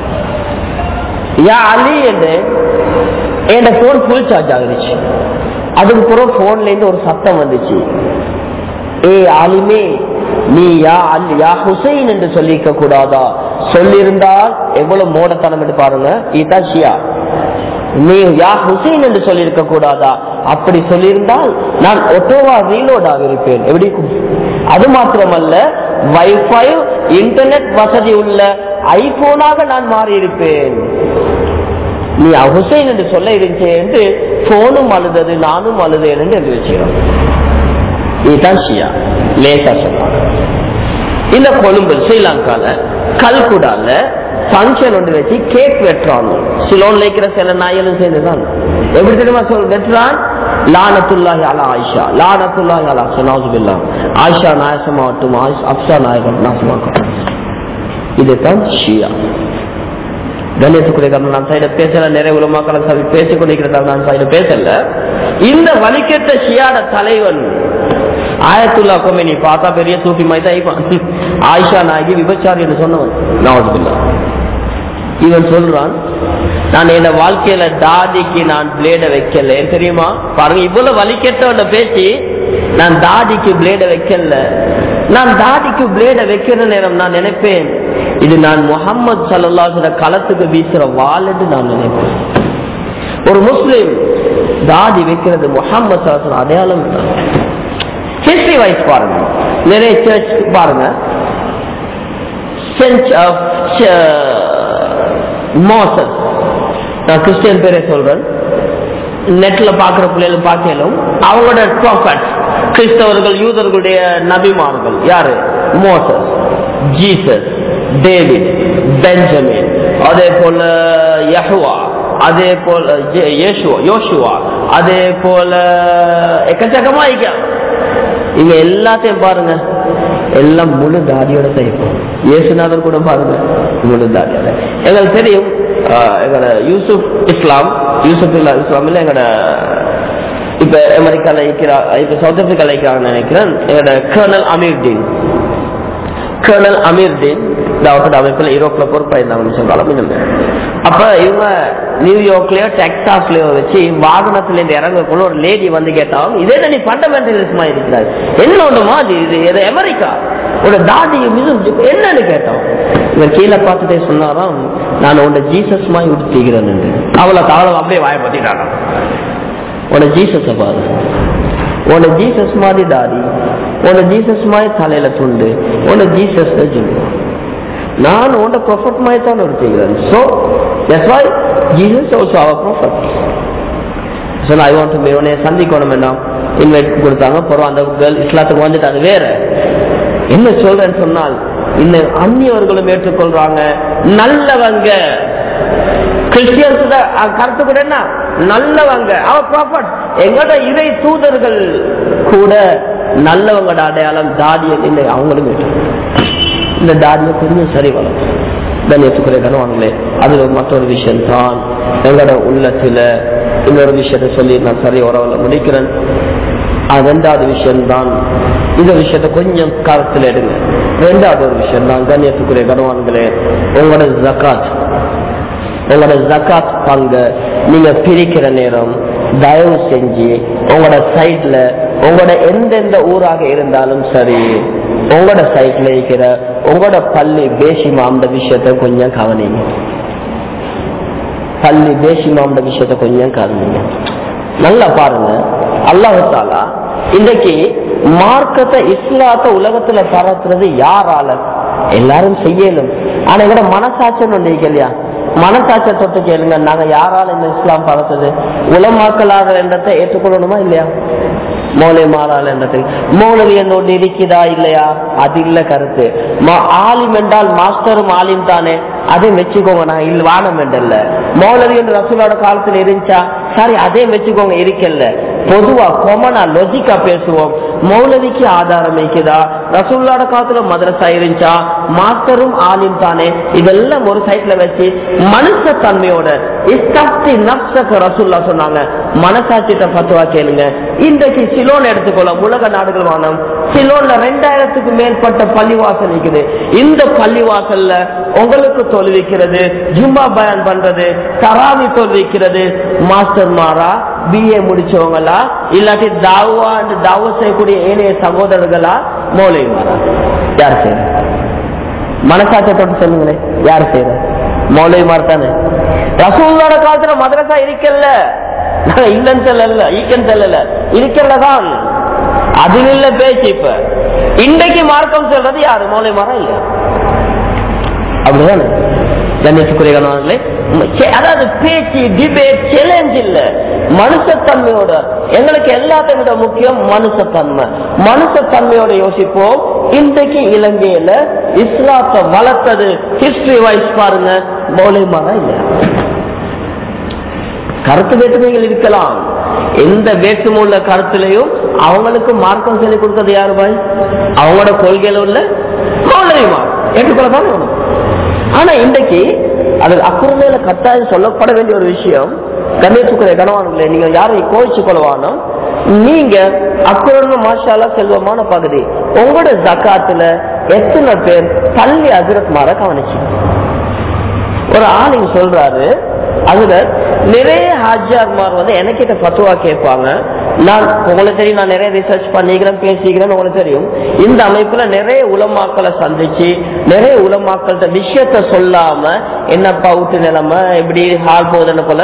யா அலி என்று என் போன் ஃபுல் சார்ஜ் ஆகிடுச்சு அதுக்கு பிறகு போன்ல இருந்து ஒரு சத்தம் வந்துச்சு ஏ ஆலிமே நீ யா அல் யா ஹுசைன் என்று சொல்லிக்க கூடாதா சொல்லியிருந்தால் எவ்வளவு மோடத்தனம் என்று பாருங்க இதுதான் ஷியா நீ யா ஹுசைன் என்று சொல்லியிருக்க கூடாதா அப்படி சொல்லியிருந்தால் நான் ஒட்டோவா ரீலோட் ஆகியிருப்பேன் எப்படி அது மாத்திரமல்ல வைஃபை இன்டர்நெட் வசதி உள்ள ஐபோனாக நான் மாறி இருப்பேன் நீ ஹுசைன் என்று சொல்ல இருந்துச்சு என்று போனும் அழுதது நானும் அழுதேன் என்று எழுதி வச்சுக்கிறோம் இதுதான் ஷியா லேசா சொன்னாங்க இந்த கொழும்பு ஸ்ரீலங்கால கல்குடால ஃபங்க்ஷன் ஒன்று வச்சு கேக் வெட்டுறாங்க சிலோன்ல இருக்கிற சில நாய்களும் சேர்ந்துதான் எப்படி தெரியுமா சொல் வெட்டுறான் லானத்துல்லாஹி அலா ஆயிஷா லானத்துல்லாஹி அலா சனாசுபில்லா ஆயிஷா நாயசமாகட்டும் அப்சா நாயகம் நாசமாகட்டும் இதுதான் ஷியா கணேசக்குரிய நான் சைட பேசல நிறைய உலமாக்களை சபை பேசிக் கொண்டிருக்கிறதால நான் சைட பேசல இந்த வலிக்கெட்ட ஷியாட தலைவன் ஆயத்துல்லா கொமெனி பார்த்தா பெரிய சூஃபி மாதிரி தான் இருப்பான். ஆயிஷா நாயகி விபச்சாரி என்று சொன்னவன் நவதுல்லா இவன் சொல்றான் நான் என்ன வாழ்க்கையில தாடிக்கு நான் பிளேட வைக்கல தெரியுமா பாருங்க இவ்வளவு வலிக்கெட்டவன பேசி நான் தாடிக்கு பிளேட வைக்கல நான் தாடிக்கு பிளேட வைக்கிற நேரம் நான் நினைப்பேன் இது நான் முகமது சல்லாஹுட களத்துக்கு வீசுற வாள் என்று நான் நினைப்பேன் ஒரு முஸ்லிம் தாடி வைக்கிறது முகமது சல்லாஹ் அடையாளம் ஹிஸ்டரி வைஸ் பாருங்க நிறைய சர்ச் பாருங்க சென்ச் ஆஃப் மோசஸ் நான் கிறிஸ்டியன் பேரை சொல்றேன் நெட்ல பாக்குற பிள்ளைகள் பார்க்கலும் அவங்களோட ப்ராஃபட் கிறிஸ்தவர்கள் யூதர்களுடைய நபிமார்கள் யாரு மோசஸ் ஜீசஸ் டேவிட் பெஞ்சமின் அதே போல யஹுவா அதே போல ஜே- யேசுவா யோசுவா அதே போல எக்கச்சக்கமா இருக்காங்க இங்க எல்லாத்தையும் பாருங்க எல்லாம் முழு தாடியோட செய்யும் இயேசுநாதர் கூட பாருங்க முழு தாடியோட எங்களுக்கு தெரியும் ஆஹ், எங்களோட யூசுப் இஸ்லாம் யூசுப் இல்லா- இஸ்லாமில் எங்களோட இப்ப அமெரிக்கால இருக்கிறா இப்ப சவுத் ஆப்பிரிக்கால இருக்கிறாங்கன்னு நினைக்கிறேன் எங்களோட colonel Ameerdeen colonel Ameerdeen doctor அமைப்பில் யூரோப்ல பொறுப்பாயிருந்தாங்கன்னு சொல்றாலும் இன்னும் அப்ப இவங்க நியூயார்க்லயோ டெக்சாஸ்லயோ வச்சு வாகனத்துல இருந்து இறங்கக்குள்ள ஒரு லேடி வந்து கேட்டாலும் இதே நீ பண்டமெண்டலிசமா இருக்கிறார் என்ன ஒன்று மாதிரி இது இது அமெரிக்கா ஒரு தாடி மிக என்னன்னு கேட்டோம் இவன் கீழே பார்த்துட்டே சொன்னாராம் நான் உன்னை ஜீசஸ் மாதிரி உடுத்திக்கிறேன் அவளை காலம் அப்படியே வாயப்பட்டிட்டாங்க உன்னை ஜீசஸ பாரு உன்னை ஜீசஸ் மாதிரி தாடி உன்னை ஜீசஸ் மாதிரி தலையில துண்டு உன்னை ஜீசஸ் சொல்லுவான் நான் உன்னை ப்ரொஃபட் மாதிரி தான் ஒருத்திக்கிறேன் so that's why Jesus also அவர் prophet so I want to உன்னை சந்திக்கணும் என்ன இன்வைட் கொடுத்தாங்க பிறகு அந்த கேர்ள் இஸ்லாத்துக்கு வந்துட்டாங்க வேற என்ன சொல்றேன்னு சொன்னால் இந்த அந்நியவர்களும் ஏற்றுக்கொள்றாங்க நல்லவங்க கிறிஸ்டியன்ஸ் கருத்து கூட என்ன நல்லவங்க அவ ப்ராஃபட் எங்கட இறை தூதர்கள் கூட நல்லவங்கட அடையாளம் தாடிய இல்லை அவங்களும் ஏற்றுக்கொள்றாங்க. இந்த தாடிய கொஞ்சம் சரி வளரும் கண்ணியத்துக்குரிய கனவாங்களே அது மற்றொரு விஷயம் தான் எங்களோட உள்ளத்துல இன்னொரு விஷயத்த சொல்லி நான் சரி உறவுல முடிக்கிறேன் அது ரெண்டாவது விஷயம் தான் இந்த விஷயத்த கொஞ்சம் கருத்தில் எடுங்க ரெண்டாவது ஒரு விஷயம் தான் கண்ணியத்துக்குரிய கனவான்களே உங்களோட ஜக்காத் உங்களோட ஜக்காத் பங்கு நீங்க பிரிக்கிற நேரம் தயவு செஞ்சு உங்களோட சைட்ல உங்களோட எந்தெந்த ஊராக இருந்தாலும் சரி உங்களோட சைட்ல இருக்கிற உங்களோட பள்ளி பேசிமா அந்த விஷயத்த கொஞ்சம் கவனிங்க பள்ளி பேசிமா அந்த விஷயத்த கொஞ்சம் கவனிங்க நல்லா பாருங்க அல்லாஹாலா இன்னைக்கு மார்க்கத்தை இஸ்லாத்த உலகத்துல பரத்துறது யாரால எல்லாரும் செய்யணும் ஆனா எங்கட மனசாட்சியம் ஒன்று இருக்கு இல்லையா மனசாட்சிய தொட்டு கேளுங்க நாங்க யாரால இந்த இஸ்லாம் பரத்துது உலமாக்கலாக என்றதை ஏற்றுக்கொள்ளணுமா இல்லையா மௌலை மாறால் என்றது மௌலவி என்னோடு இருக்குதா இல்லையா அது இல்ல கருத்து ம- ஆலிம் என்றால் மாஸ்டரும் ஆலிம் தானே அதை வச்சுக்கோங்க நான் இல்ல வானம் என்றல்ல மௌலவி என்று ரசூலோட காலத்துல இருந்துச்சா சரி அதே வச்சுக்கோங்க இருக்கல்ல பொதுவா கொமனா லொஜிக்கா பேசுவோம் மௌலவிக்கு ஆதாரம் இருக்குதா ரசூல்லோட காலத்துல மதரசா இருந்துச்சா மாஸ்டரும் ஆலிம் தானே இதெல்லாம் ஒரு சைட்ல வச்சு மனுஷ தன்மையோட இஸ்தப்தி நப்சக்க ரசூல்லா சொன்னாங்க மனசாட்சிட்ட பத்துவா கேளுங்க இன்றைக்கு சிலோன் எடுத்துக்கொள்ள உலக நாடுகள் வானம் சிலோன்ல ரெண்டாயிரத்துக்கு மேற்பட்ட பள்ளிவாசல் இருக்குது இந்த பள்ளிவாசல்ல உங்களுக்கு தொழுவிக்கிறது ஜும்மா பயன் பண்றது தராவி தொழுவிக்கிறது மாஸ்டர் மாரா பிஏ முடிச்சவங்களா இல்லாட்டி தாவா தாவ செய்யக்கூடிய ஏனைய சகோதரர்களா மௌலை மாறா யார் செய்யற மனசாட்சத்தோடு சொல்லுங்களேன் யார் செய்யற மௌலை தானே ரசூல்லோட காலத்துல மதரசா இருக்கல்ல நான் இல்லைன்னு சொல்லல ஈக்கன்னு சொல்லல இருக்கல்லதான் அதில் இல்ல பேச்சு இப்ப இன்றைக்கு மார்க்கம் சொல்றது யாரு மௌலை மரம் இல்லையா அப்படிதானே கண்ணியத்துக்குரிய கணவர்களே உம், சே- அதாவது பேச்சு டிபேட் சேலஞ்ச் இல்ல மனுஷத்தன்மையோட எங்களுக்கு எல்லாத்தையும் விட முக்கியம் மனுஷத்தன்மை மனுஷத்தன்மையோட யோசிப்போம் இன்றைக்கு இலங்கையில இஸ்லாத்தை வளர்த்தது ஹிஸ்டரி வைஸ் பாருங்க மௌலியமாக இல்லையா கருத்து வேற்றுமைகள் இருக்கலாம் எந்த வேற்றுமை உள்ள கருத்துலையும் அவங்களுக்கு மார்க்கம் சொல்லிக் கொடுத்தது யாரு பாய் அவங்களோட கொள்கையில உள்ள மௌலவிமா ஏற்றுக்கொள்ளதான் வேணும் ஆனா இன்றைக்கு அது அக்குறமையில கட்டாயம் சொல்லப்பட வேண்டிய ஒரு விஷயம் கணேசுக்குரிய கணவான்களே நீங்க யாரையும் கோவிச்சு கொள்வானோ நீங்க அக்குறன்னு மாஷாலா செல்வமான பகுதி உங்களோட ஜக்காத்துல எத்தனை பேர் பள்ளி அஜரத் மாற கவனிச்சு ஒரு ஆள் இங்க சொல்றாரு அதுல நிறைய ஹாஜியார்மார் வந்து எனக்கிட்ட பத்துவா கேட்பாங்க நான் உங்களுக்கு தெரியும் நான் நிறைய ரிசர்ச் பண்ணிக்கிறேன் பேசிக்கிறேன் உங்களுக்கு தெரியும் இந்த அமைப்புல நிறைய உலமாக்களை சந்திச்சு நிறைய உலமாக்கள்கிட்ட விஷயத்த சொல்லாம என்னப்பா விட்டு நிலைமை எப்படி ஹால் போகுதுன்னு போல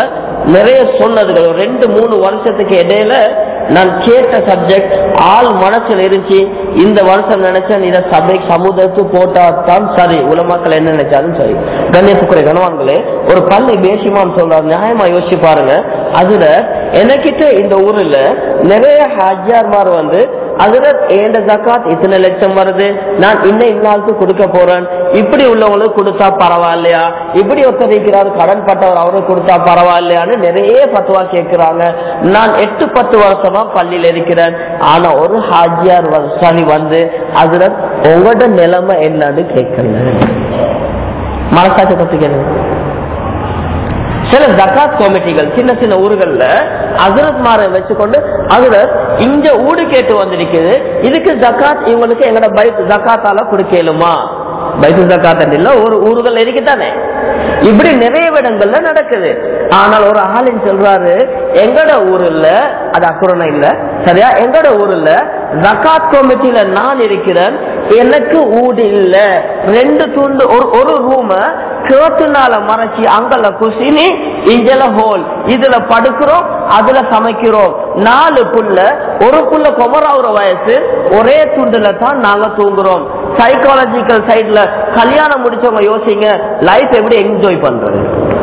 நிறைய சொன்னதுகள் ஒரு ரெண்டு மூணு வருஷத்துக்கு இடையில நான் கேட்ட சப்ஜெக்ட் ஆள் மனசுல இருந்துச்சு இந்த வருஷம் நினைச்சேன் இதை சபை சமூகத்துக்கு போட்டாதான் சரி உலமாக்கள் என்ன நினைச்சாலும் சரி கணேசக்குறை கணவான்களே ஒரு பள்ளி பேசிமான்னு சொல்றாரு நியாயமா யோசிச்சு பாருங்க அதுல எனக்கிட்ட இந்த ஊர்ல நிறைய ஹஜ்ஜார்மார் வந்து அதுல ஏண்ட ஜக்காத் இத்தனை லட்சம் வருது நான் இன்னும் இன்னாளுக்கு கொடுக்க போறேன் இப்படி உள்ளவங்களுக்கு கொடுத்தா பரவாயில்லையா இப்படி ஒருத்தர் இருக்கிறாரு கடன் பட்டவர் அவருக்கு கொடுத்தா பரவாயில்லையான்னு நிறைய பத்துவா கேட்கிறாங்க நான் எட்டு பத்து வருஷமா பள்ளியில இருக்கிறேன் ஆனா ஒரு ஹாஜியார் சனி வந்து அதுல உங்களோட நிலைமை என்னன்னு கேட்கல மனசாட்சி பத்தி கேளுங்க சில ஜக்காத் கமிட்டிகள் சின்ன சின்ன ஊர்கள்ல அசரத் மாரை வச்சுக்கொண்டு அசரத் இங்க ஊடு கேட்டு வந்திருக்குது இதுக்கு ஜக்காத் இவங்களுக்கு எங்கட பைத் ஜக்காத்தால கொடுக்கலுமா பைத்து ஜக்காத் இல்ல ஒரு ஊர்கள் இருக்குதானே இப்படி நிறைய இடங்கள்ல நடக்குது ஆனால் ஒரு ஆளின் சொல்றாரு எங்கட ஊர்ல அது அக்குறனை இல்ல சரியா எங்கட ஊர்ல ஜக்காத் கமிட்டியில நான் இருக்கிறேன் எனக்கு ஊடு இல்ல ரெண்டு துண்டு ஒரு ஒரு ரூம கேட்டுனால மறைச்சி அங்கல குசினி இங்கல ஹோல் இதுல படுக்கிறோம் அதுல சமைக்கிறோம் நாலு புள்ள ஒரு புள்ள கொமராவுற வயசு ஒரே துண்டுல தான் நாங்க தூங்குறோம் சைக்காலஜிக்கல் சைட்ல கல்யாணம் முடிச்சவங்க யோசிங்க லைஃப் எப்படி என்ஜாய் பண்றது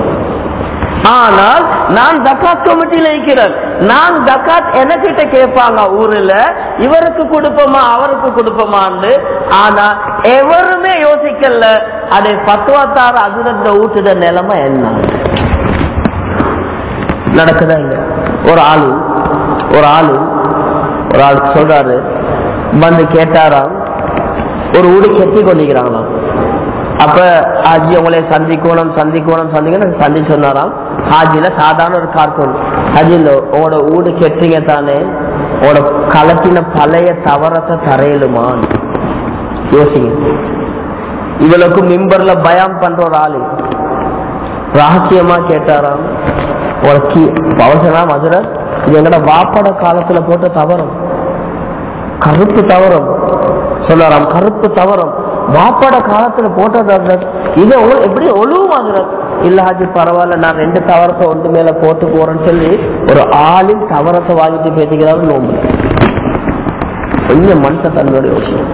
ஆனால் நான் ஜக்காத் கமிட்டியில இருக்கிறேன் நான் ஜக்காத் எனக்கிட்ட கேட்பாங்க ஊர்ல இவருக்கு கொடுப்போமா அவருக்கு கொடுப்போமான்னு ஆனா எவருமே யோசிக்கல அதை பத்துவத்தாறு அதிரந்த ஊட்டுத நிலைமை என்ன நடக்குதா இல்ல ஒரு ஆளு ஒரு ஆளு ஒரு ஆள் சொல்றாரு வந்து கேட்டாராம் ஒரு வீடு கெட்டி கொண்டிருக்கிறாங்களாம் அப்ப ஹாஜி உங்களை சந்திக்கணும் சந்திக்கணும் சந்திக்கணும் சந்தி சொன்னாராம் ஹாஜில சாதாரண ஒரு கார்ட்டூன் ஹாஜில உங்களோட வீடு கெட்டீங்க தானே உங்களோட கலத்தின பழைய தவறத்தை தரையிலுமான் யோசிங்க இவளுக்கு மிம்பர்ல பயம் பண்ற ஒரு ஆளு ரகசியமா கேட்டாராம் உனக்கு பவசனா மதுரை இது எங்கட வாப்பட காலத்துல போட்ட தவறம் கருப்பு தவறம் சொன்னாராம் கருப்பு தவறம் வாப்பட காலத்துல போட்டது இது ஒ- எப்படி ஒழுவாகிறது இல்ல ஹாஜி பரவாயில்ல நான் ரெண்டு தவறத்தை ஒன்று மேல போட்டு போறேன்னு சொல்லி ஒரு ஆளின் தவறத்தை வாங்கிட்டு பேசிக்கிறாரு நோம்பு கொஞ்சம் மனுஷ தன்னோட யோசிக்கும்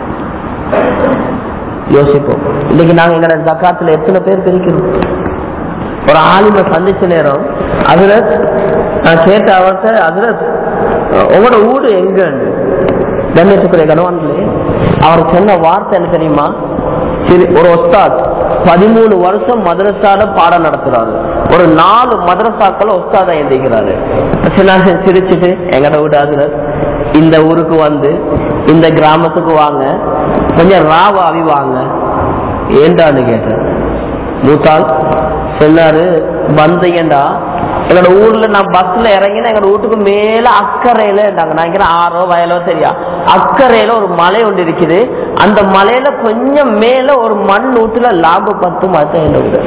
யோசிப்போம் இன்னைக்கு நாங்க எங்களோட ஜக்காத்துல எத்தனை பேர் பிரிக்கிறோம் ஒரு ஆளுமை சந்திச்ச நேரம் அதுல நான் கேட்ட அவர்கிட்ட அதுல உங்களோட ஊடு எங்க கண்ணியத்துக்குரிய கணவான்களே அவர் சொன்ன வார்த்தை என்ன தெரியுமா சிறு- ஒரு ஒஸ்தாத் பதிமூணு வருஷம் மதரசால பாடம் நடத்துறாரு ஒரு நாலு மதரசாக்கள் ஒஸ்தாதா எழுதிக்கிறாரு சரி, நான் சிரிச்சுட்டு எங்கட வீடு அதுல இந்த ஊருக்கு வந்து இந்த கிராமத்துக்கு வாங்க கொஞ்சம் ராவாவி வாங்க ஏண்டான்னு கேட்டேன் மூத்தாள் சொன்னாரு வந்தீங்கடா எங்களோட ஊர்ல நான் பஸ்ல இறங்கினா எங்களோட வீட்டுக்கு மேல அக்கறையில நாங்க நினைக்கிறேன் ஆறோ வயலோ சரியா அக்கறையில ஒரு மலை ஒன்று இருக்குது அந்த மலையில கொஞ்சம் மேல ஒரு மண் ஊத்துல லாப பத்து மாத்தம் என்ன வீடு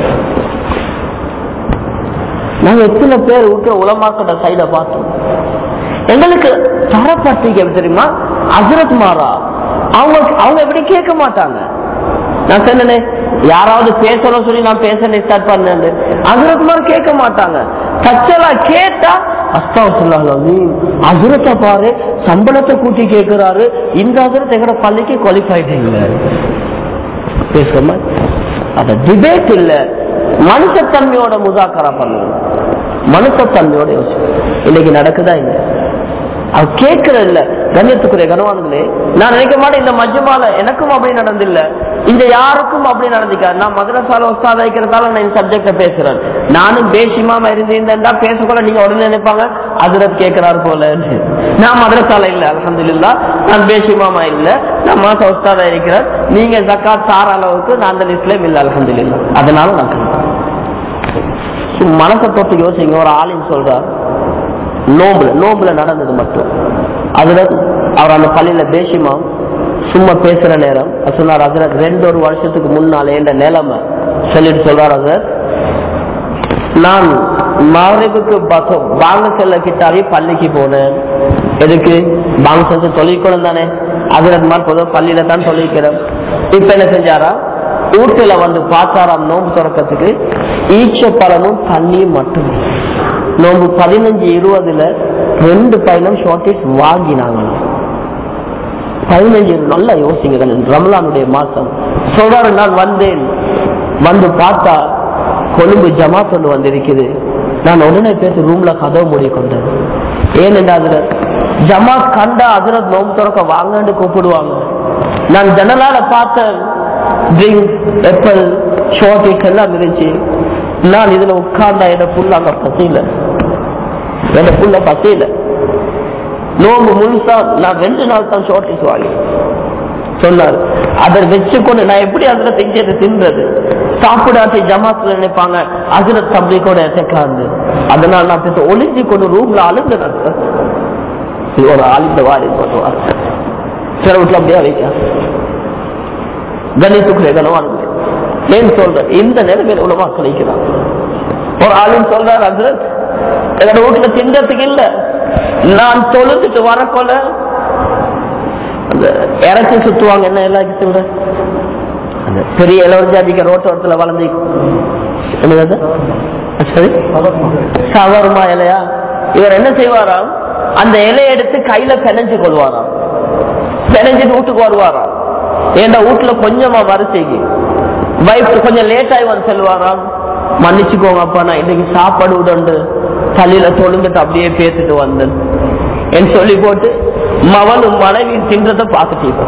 நாங்க எத்தனை பேர் வீட்டு உலமாக்கட்ட சைட பார்த்தோம் எங்களுக்கு தரப்பட்டிருக்கு எப்படி தெரியுமா அசரத் மாறா அவங்க அவங்க எப்படி கேட்க மாட்டாங்க நான் சொன்னேனே யாராவது பேசணும் சொல்லி நான் பேச ஸ்டார்ட் பண்ணேன் அசுரத் மாதிரி கேட்க மாட்டாங்க தச்சலா கேட்டா அஸ்தாவசுல்லாஹி அசுரத்தை பாரு சம்பளத்தை கூட்டி கேட்கிறாரு இந்த அசுரத்தை எங்கட பள்ளிக்கு குவாலிஃபைட் இல்லை பேசுமா அத டிபேட் இல்ல மனுஷத்தன்மையோட முதாக்கரா பண்ணுவோம் மனுஷத்தன்மையோட யோசிக்கும் இன்னைக்கு நடக்குதா இல்ல அவ கேட்கற இல்ல கண்ணியத்துக்குரிய கனவான்களே நான் நினைக்க மாட்டேன் இந்த மஜ்மால எனக்கும் அப்படி நடந்தில்ல இந்த யாருக்கும் அப்படி நடந்திக்காது நான் மதரசால உஸ்தாத வைக்கிறதால நான் இந்த சப்ஜெக்ட பேசுறேன் நானும் பேசிமாம இருந்திருந்தா பேசக்கூட நீங்க உடனே நினைப்பாங்க அதிரத் கேட்கிறாரு போல நான் மதரசால இல்ல அலமதுல்லா நான் பேசிமாமா இல்ல நான் மாச உஸ்தாதா இருக்கிறேன் நீங்க ஜக்காத் சார அளவுக்கு நான் அந்த லிஸ்ட்லயும் இல்ல அலமதுல்லா அதனால நான் மனசை தொட்டு யோசிங்க ஒரு ஆளின்னு சொல்றார் நோம்புல நோம்புல நடந்தது மட்டும் அதுல அவர் அந்த பள்ளியில பேசிமா சும்மா பேசுற நேரம் அவர் சொன்னார் அதுல ரெண்டு ஒரு வருஷத்துக்கு முன்னால என்ற நிலைமை சொல்லிட்டு சொல்றாரு அதுல நான் மகரிபுக்கு பாங்க செல்ல கிட்டாவே பள்ளிக்கு போனேன் எதுக்கு பாங்க செஞ்சு தொழிற்கணும் தானே அதுல மாதிரி பொதுவாக பள்ளியில தான் தொழிற்கிறேன் இப்ப என்ன செஞ்சாரா வீட்டுல வந்து பார்த்தாராம் நோம்பு திறக்கிறதுக்கு ஈச்ச பழமும் தண்ணியும் மட்டும் நோம்பு பதினஞ்சு இருபதுல ரெண்டு பயணம் ஷார்டேஜ் வாங்கினாங்களாம் பதினஞ்சு நல்லா யோசிங்க ரமலானுடைய மாசம் சொல்றாரு நான் வந்தேன் வந்து பார்த்தா கொழும்பு ஜமாத் ஒன்று வந்திருக்குது நான் உடனே பேசி ரூம்ல கதவு மூடி கொண்டேன் ஏனென்றா அதுல ஜமாத் கண்டா அதுல நோம்பு திறக்க வாங்கன்னு கூப்பிடுவாங்க நான் ஜனலால பார்த்தேன் ட்ரிங்க் எப்பல் ஷார்டேஜ் எல்லாம் இருந்துச்சு நான் இதுல உட்கார்ந்தா என்ன புள்ள அங்க பசியில என்ன புள்ள பசியில நோம்பு முழுசா நான் ரெண்டு நாள் தான் ஷார்டேஜ் வாங்கி சொன்னார் அதை வச்சுக்கொண்டு நான் எப்படி அதுல திங்கிறது தின்றது சாப்பிடாட்டி ஜமாத்துல நினைப்பாங்க அதுல தம்பி கூட எசக்காந்து அதனால நான் பேச ஒளிஞ்சு கொண்டு ரூம்ல அழுந்துறேன் இது ஒரு ஆளுந்த வாரி போட்டுவார் சில வீட்டுல அப்படியே வைக்க கணித்துக்குரிய கனவான் ஏன் சொல்றேன் இந்த நிலைமையில உள்ள மக்கள் வைக்கிறாங்க ஒரு ஆளும் சொல்றாரு அது என்னோட வீட்டுல தின்றதுக்கு இல்ல நான் தொழுதுட்டு வரக்கொள்ள அந்த இறச்சி சுத்துவாங்க என்ன எல்லாம் சொல்ற அந்த பெரிய இளவரஜாதிக்க ரோட்டோரத்துல வளர்ந்து என்னது சரி சவர்மா இலையா இவர் என்ன செய்வாராம் அந்த இலையை எடுத்து கையில பிணைஞ்சு கொள்வாராம் பிணைஞ்சிட்டு வீட்டுக்கு வருவாராம் ஏண்டா வீட்டுல கொஞ்சமா வரிசைக்கு வைஃப் கொஞ்சம் லேட் ஆகி வந்து செல்வாராம் மன்னிச்சுக்கோங்க அப்பா நான் இன்னைக்கு சாப்பாடு உடண்டு தலையில தொழுந்துட்டு அப்படியே பேத்துட்டு வந்தேன் என்று சொல்லி போட்டு மவனும் மனைவி தின்றதை பார்த்துட்டு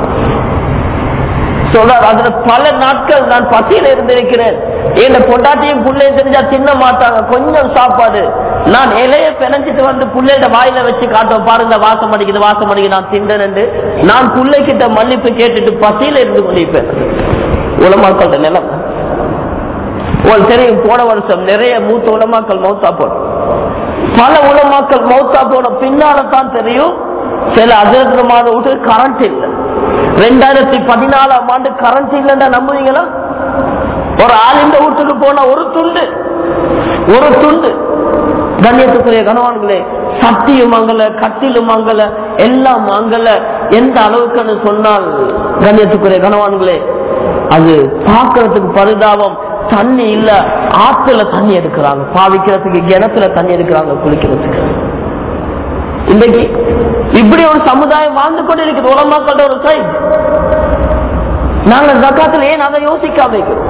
சொல்றார் அதுல பல நாட்கள் நான் பசியில இருந்திருக்கிறேன் என் பொண்டாட்டியும் புள்ளையும் தெரிஞ்சா தின்ன மாட்டாங்க கொஞ்சம் சாப்பாடு நான் இலைய பிணைஞ்சிட்டு வந்து புள்ளையிட வாயில வச்சு காட்டும் பாருங்க வாசம் அடிக்குது வாசம் அடிக்குது நான் தின்றேன் நான் புள்ளைகிட்ட மன்னிப்பு கேட்டுட்டு பசியில இருந்து கொண்டிருப்பேன் உலமாக்கள் நிலம் உங்களுக்கு தெரியும் போன வருஷம் நிறைய மூத்த உலமாக்கள் மௌத்தா போடும் பல உலமாக்கள் மௌத்தா போன பின்னால தான் தெரியும் சில அதிரமான வீட்டு கரண்ட் இல்லை ரெண்டாயிரத்தி பதினாலாம் ஆண்டு கரண்ட் இல்லைன்னா நம்புவீங்களா ஒரு ஆளிந்த வீட்டுக்கு போன ஒரு துண்டு ஒரு துண்டு கண்ணியத்துக்குரிய கணவான்களே சட்டியும் மங்கல கட்டிலும் மங்கல எல்லாம் மங்கல எந்த அளவுக்குன்னு சொன்னால் கண்ணியத்துக்குரிய கணவான்களே அது பார்க்கறதுக்கு பரிதாபம் தண்ணி இல்ல ஆத்துல தண்ணி எடுக்கிறாங்க பாவிக்கிறதுக்கு கிணத்துல தண்ணி எடுக்கிறாங்க குளிக்கிறதுக்கு இன்றைக்கு இப்படி ஒரு சமுதாயம் வாழ்ந்து கொண்டு இருக்குது உலமாக்களோட ஒரு சைட் நாங்க ஜக்காத்துல ஏன் அதை யோசிக்காம வைக்கிறோம்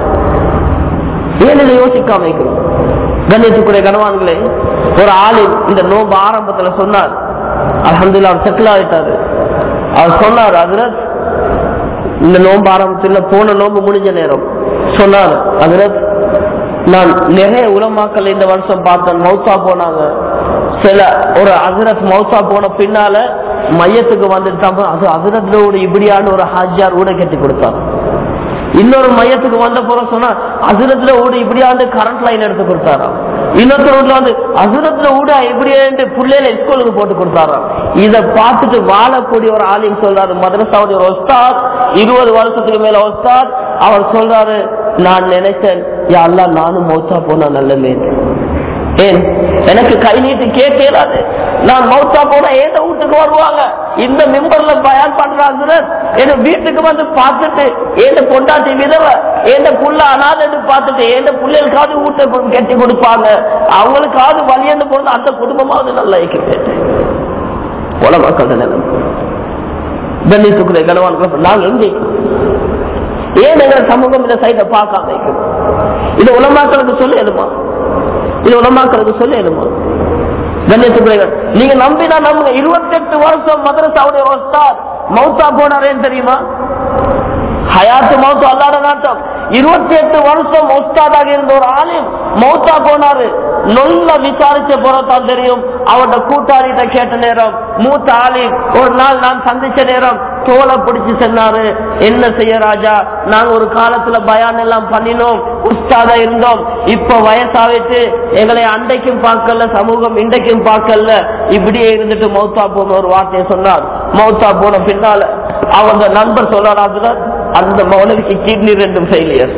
ஏன் இதை யோசிக்காம வைக்கிறோம் கண்ணியத்துக்குரிய கனவான்களே ஒரு ஆளு இந்த நோம்பு ஆரம்பத்துல சொன்னார் அலமதுல்லா அவர் செட்டில் ஆயிட்டாரு அவர் சொன்னார் அதுல இந்த நோம்பு ஆரம்பத்துல போன நோம்பு முடிஞ்ச நேரம் சொன்னார் அதுல நான் நிறைய உலமாக்கள் இந்த வருஷம் பார்த்தேன் மௌத்தா போனாங்க சில ஒரு அசரத் மௌத்தா போன பின்னால மையத்துக்கு வந்துட்டாங்க அது அசரத்தோட இப்படியான ஒரு ஹாஜியார் ஊட கட்டி கொடுத்தாங்க இன்னொரு மையத்துக்கு வந்த போற சொன்னா அசுரத்துல ஊட இப்படியாண்டு கரண்ட் லைன் எடுத்து கொடுத்தாராம் இன்னொருத்தர் வீட்டுல வந்து அசுரத்துல ஊட இப்படியாண்டு பிள்ளைல ஸ்கூலுக்கு போட்டு கொடுத்தாராம் இத பார்த்துட்டு வாழக்கூடிய ஒரு ஆலிம் சொல்றாரு மதரசாவுடைய ஒரு ஒஸ்தாத் இருபது வருஷத்துக்கு மேல ஒஸ்தாத் அவர் சொல்றாரு நான் நினைச்சேன் யாரெல்லாம் நானும் மௌத்தா போனா நல்லமே ஏன் எனக்கு கை நீட்டு கேட்கலாது நான் மௌத்தா போனா ஏத வீட்டுக்கு வருவாங்க இந்த மிம்பர்ல பயன் பண்றாங்க என் வீட்டுக்கு வந்து பார்த்துட்டு ஏத பொண்டாட்டி விதவ ஏத புள்ள அனாதன்னு பார்த்துட்டு ஏத பிள்ளைகளுக்காவது வீட்டை கட்டி கொடுப்பாங்க அவங்களுக்காவது வழியன்னு போது அந்த குடும்பமாவது நல்லா இருக்கிறேன் உலக நிலம் கண்ணியத்துக்குரிய கனவான் நாங்கள் எங்கே ஏன் எங்கள் சமூகம் இந்த சைட்டை பார்க்காம வைக்கணும் இது உலமாக்களுக்கு சொல்லணுமா இது உலமாக்களுக்கு சொல்லணுமா கண்ணியத்துக்குரியவர் நீங்க நம்பினா நம்புங்க இருபத்தி எட்டு வருஷம் மதரசாவுடைய ஒஸ்தாத் மௌத்தா போனாரேன்னு தெரியுமா ஹயாத்து மௌத்து அல்லாத நாட்டம் இருபத்தி எட்டு வருஷம் ஒஸ்தாதாக இருந்த ஒரு ஆளின் மௌத்தா போனாரு நல்ல விசாரிச்ச போறதான் தெரியும் அவரோட கூட்டாளிகிட்ட கேட்ட நேரம் மூத்த ஆளின் ஒரு நாள் நான் சந்திச்ச நேரம் தோலை பிடிச்சு சொன்னாரு என்ன செய்ய ராஜா நாங்க ஒரு காலத்துல பயான் எல்லாம் பண்ணினோம் உஸ்தாதா இருந்தோம் இப்ப வயசாவிட்டு எங்களை அண்டைக்கும் பார்க்கல சமூகம் இன்றைக்கும் பார்க்கல இப்படியே இருந்துட்டு மௌத்தா போன ஒரு வார்த்தையை சொன்னார் மௌத்தா போன பின்னால அவங்க நண்பர் சொல்றாரு அந்த மௌனவிக்கு கிட்னி ரெண்டும் ஃபெயிலியர்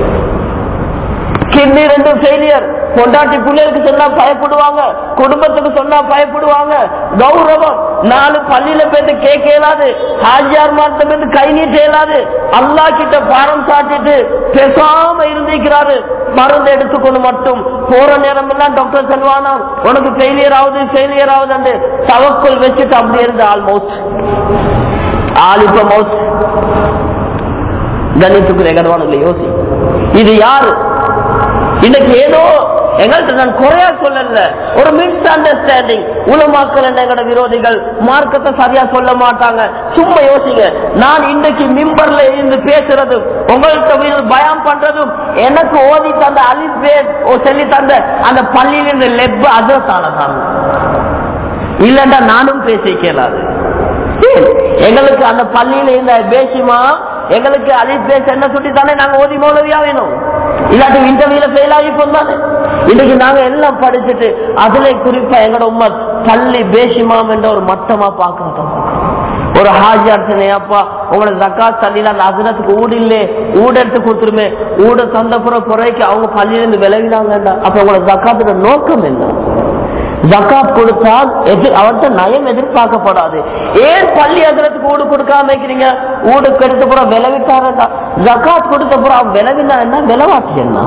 கிட்னி ரெண்டும் ஃபெயிலியர் பொண்டாட்டி பிள்ளைகளுக்கு சொன்னா பயப்படுவாங்க குடும்பத்துக்கு சொன்னா பயப்படுவாங்க கௌரவம் நாலு பள்ளியில போயிட்டு கேட்க இயலாது ஹாஜியார் மார்த்த போயிட்டு கை நீட்ட இயலாது அல்லா கிட்ட பாரம் சாட்டிட்டு பேசாம இருந்திருக்கிறாரு மருந்து எடுத்துக்கொண்டு மட்டும் போற நேரம் எல்லாம் டாக்டர் சொல்வானா உனக்கு ஃபெயிலியர் ஆகுது ஃபெயிலியர் ஆகுது தவக்குள் வச்சுட்டு அப்படி இருந்து ஆல்மோஸ்ட் ஆலிப்ப மவுத் கணித்துக்குரிய கர்வானுங்களை யோசி இது யாரு இன்னைக்கு ஏதோ எங்கள்கிட்ட நான் குறையா சொல்லல ஒரு மிஸ் அண்டர்ஸ்டாண்டிங் உலமாக்கள் என்ன எங்களோட விரோதிகள் மார்க்கத்தை சரியா சொல்ல மாட்டாங்க சும்மா யோசிங்க நான் இன்றைக்கு மிம்பர்ல இருந்து பேசுறதும் உங்கள்கிட்ட போய் பயம் பண்றதும் எனக்கு ஓதி தந்த அலிபே சொல்லி தந்த அந்த பள்ளியில் இருந்து லெப் அதற்கான இல்லண்டா நானும் பேசி கேளாது எங்களுக்கு அந்த பள்ளியில இந்த பேசிமா எங்களுக்கு அலிபேஸ் என்ன சுட்டி தானே நாங்க ஓதி மௌலவியா வேணும் இல்லாட்டி இன்டர்வியூல ஃபெயில் ஆகி போந்தானே இன்னைக்கு நாங்க எல்லாம் படிச்சுட்டு அதுல குறிப்பா எங்களோட உண்மை பள்ளி பேசிமாம் என்ற ஒரு மட்டமா பாக்குறோம் ஒரு ஹாஜியார் அப்பா உங்களோட ஜக்காத் தண்ணியில அந்த அசனத்துக்கு ஊடு இல்லே ஊட எடுத்து கொடுத்துருமே ஊட தந்தப்புற குறைக்கு அவங்க பள்ளியிலிருந்து விளைவினாங்கண்டா அப்ப உங்களோட ஜக்காத்துக்கு நோக்கம் என்ன ஜக்காத் கொடுத்தால் எதிர் அவர்கிட்ட நயம் எதிர்பார்க்கப்படாது ஏன் பள்ளி அதிரத்துக்கு ஊடு கொடுக்காம வைக்கிறீங்க ஊடு கெடுத்த புறம் விளைவிட்டாரா ஜக்காத் கொடுத்த புறம் அவன் விளைவினா என்ன விளைவாட்டி என்ன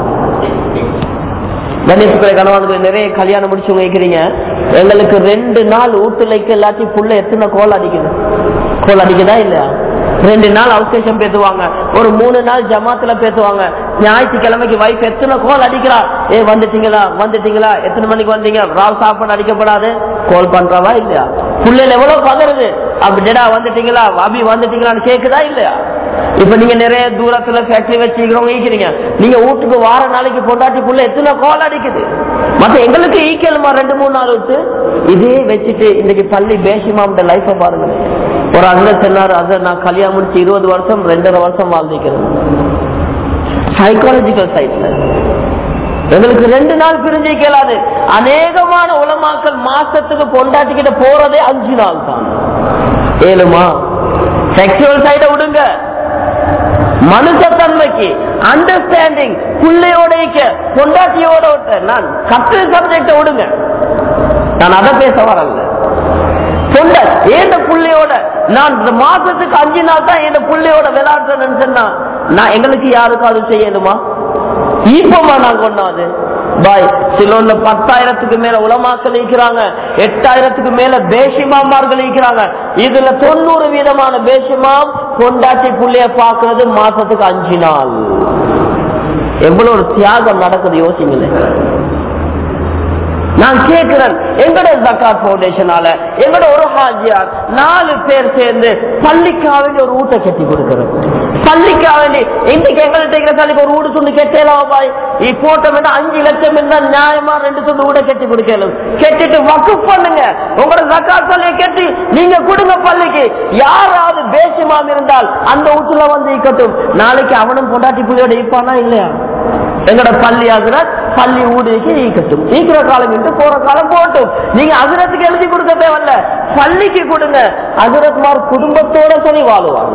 கணேசுக்குறை கணவானுக்கு நிறைய கல்யாணம் முடிச்சு வைக்கிறீங்க எங்களுக்கு ரெண்டு நாள் வீட்டுலைக்கு எல்லாத்தையும் புள்ள எத்தனை கோல் அடிக்குது கோல் அடிக்குதா இல்லையா ரெண்டு நாள் அவசேஷம் பேசுவாங்க ஒரு மூணு நாள் ஜமாத்துல பேசுவாங்க ஞாயிற்றுக்கிழமைக்கு வைஃப் எத்தனை கோல் அடிக்கிறா ஏ வந்துட்டீங்களா வந்துட்டீங்களா எத்தனை மணிக்கு வந்தீங்க ராவ் சாப்பாடு அடிக்கப்படாது கோல் பண்றவா இல்லையா புள்ளையில எவ்வளவு பதறுது அப்படிடா வந்துட்டீங்களா அபி வந்துட்டீங்களான்னு கேக்குதா இல்லையா இப்ப நீங்க நிறைய தூரத்துல ஃபேக்டரி வச்சுக்கிறவங்க ஈக்கிறீங்க நீங்க வீட்டுக்கு வார நாளைக்கு பொண்டாட்டி புள்ள எத்தனை கோல் அடிக்குது மத்த எங்களுக்கு ஈக்கலுமா ரெண்டு மூணு நாள் விட்டு இதே வச்சுட்டு இன்னைக்கு பள்ளி பேசிமாம் லைஃப பாருங்க ஒரு அண்ணன் சொன்னாரு அதை நான் கல்யாணம் முடிச்சு இருபது வருஷம் ரெண்டரை வருஷம் வாழ்ந்துக்கிறேன் சைக்காலஜிக்கல் சைட்ல எங்களுக்கு ரெண்டு நாள் பிரிஞ்சு கேளாது அநேகமான உலமாக்கள் மாசத்துக்கு பொண்டாட்டிக்கிட்ட போறதே அஞ்சு நாள் தான் ஏழுமா செக்ஷுவல் சைட விடுங்க மனுஷத்தன்மைக்கு அண்டர்ஸ்டாண்டிங் பிள்ளையோட பொண்டாட்டியோட நான் கற்று சப்ஜெக்ட விடுங்க நான் அதை பேச வரல சொந்த ஏந்த புள்ளையோட நான் இந்த மாசத்துக்கு அஞ்சு நாள் தான் என் புள்ளையோட விளையாடுறேன்னு சொன்னா நான் எங்களுக்கு யாருக்காவது செய்யணுமா ஈப்பமா நான் கொண்டாது பாய் சிலோன்ல பத்தாயிரத்துக்கு மேல உலமாக்கள் இருக்கிறாங்க எட்டாயிரத்துக்கு மேல பேஷிமாமார்கள் இருக்கிறாங்க இதுல தொண்ணூறு வீதமான பேஷிமாம் கொண்டாட்டி புள்ளைய பாக்குறது மாசத்துக்கு அஞ்சு நாள் எவ்வளவு ஒரு தியாகம் நடக்குது யோசிங்களேன் நான் கேட்கிறேன் எங்கட ஜக்காத் பவுண்டேஷனால எங்கட ஒரு ஹாஜியார் நாலு பேர் சேர்ந்து பள்ளிக்காக வேண்டி ஒரு ஊட்ட கட்டி கொடுக்கிறோம் பள்ளிக்காக வேண்டி இன்னைக்கு எங்கள்கிட்ட தள்ளிக்கு ஒரு ஊடு துண்டு கெட்டலாம் பாய் போட்ட வேண்டாம் அஞ்சு லட்சம் இருந்தா நியாயமா ரெண்டு துண்டு ஊட கட்டி கொடுக்கணும் கெட்டிட்டு வக்கு பண்ணுங்க உங்களோட ஜக்காத் பள்ளியை கட்டி நீங்க கொடுங்க பள்ளிக்கு யாராவது பேசிமாம் இருந்தால் அந்த வீட்டுல வந்து இக்கட்டும் நாளைக்கு அவனும் பொண்டாட்டி புள்ளியோட இப்பானா இல்லையா எங்கட பள்ளி ஆகுறார் பள்ளி ஊடுக்கு ஈக்கட்டும் ஈக்கிற காலம் இன்று போற காலம் போட்டும் நீங்க அசுரத்துக்கு எழுதி கொடுக்க தேவையில்ல பள்ளிக்கு கொடுங்க அசுரத்மார் குடும்பத்தோட சரி வாழுவாங்க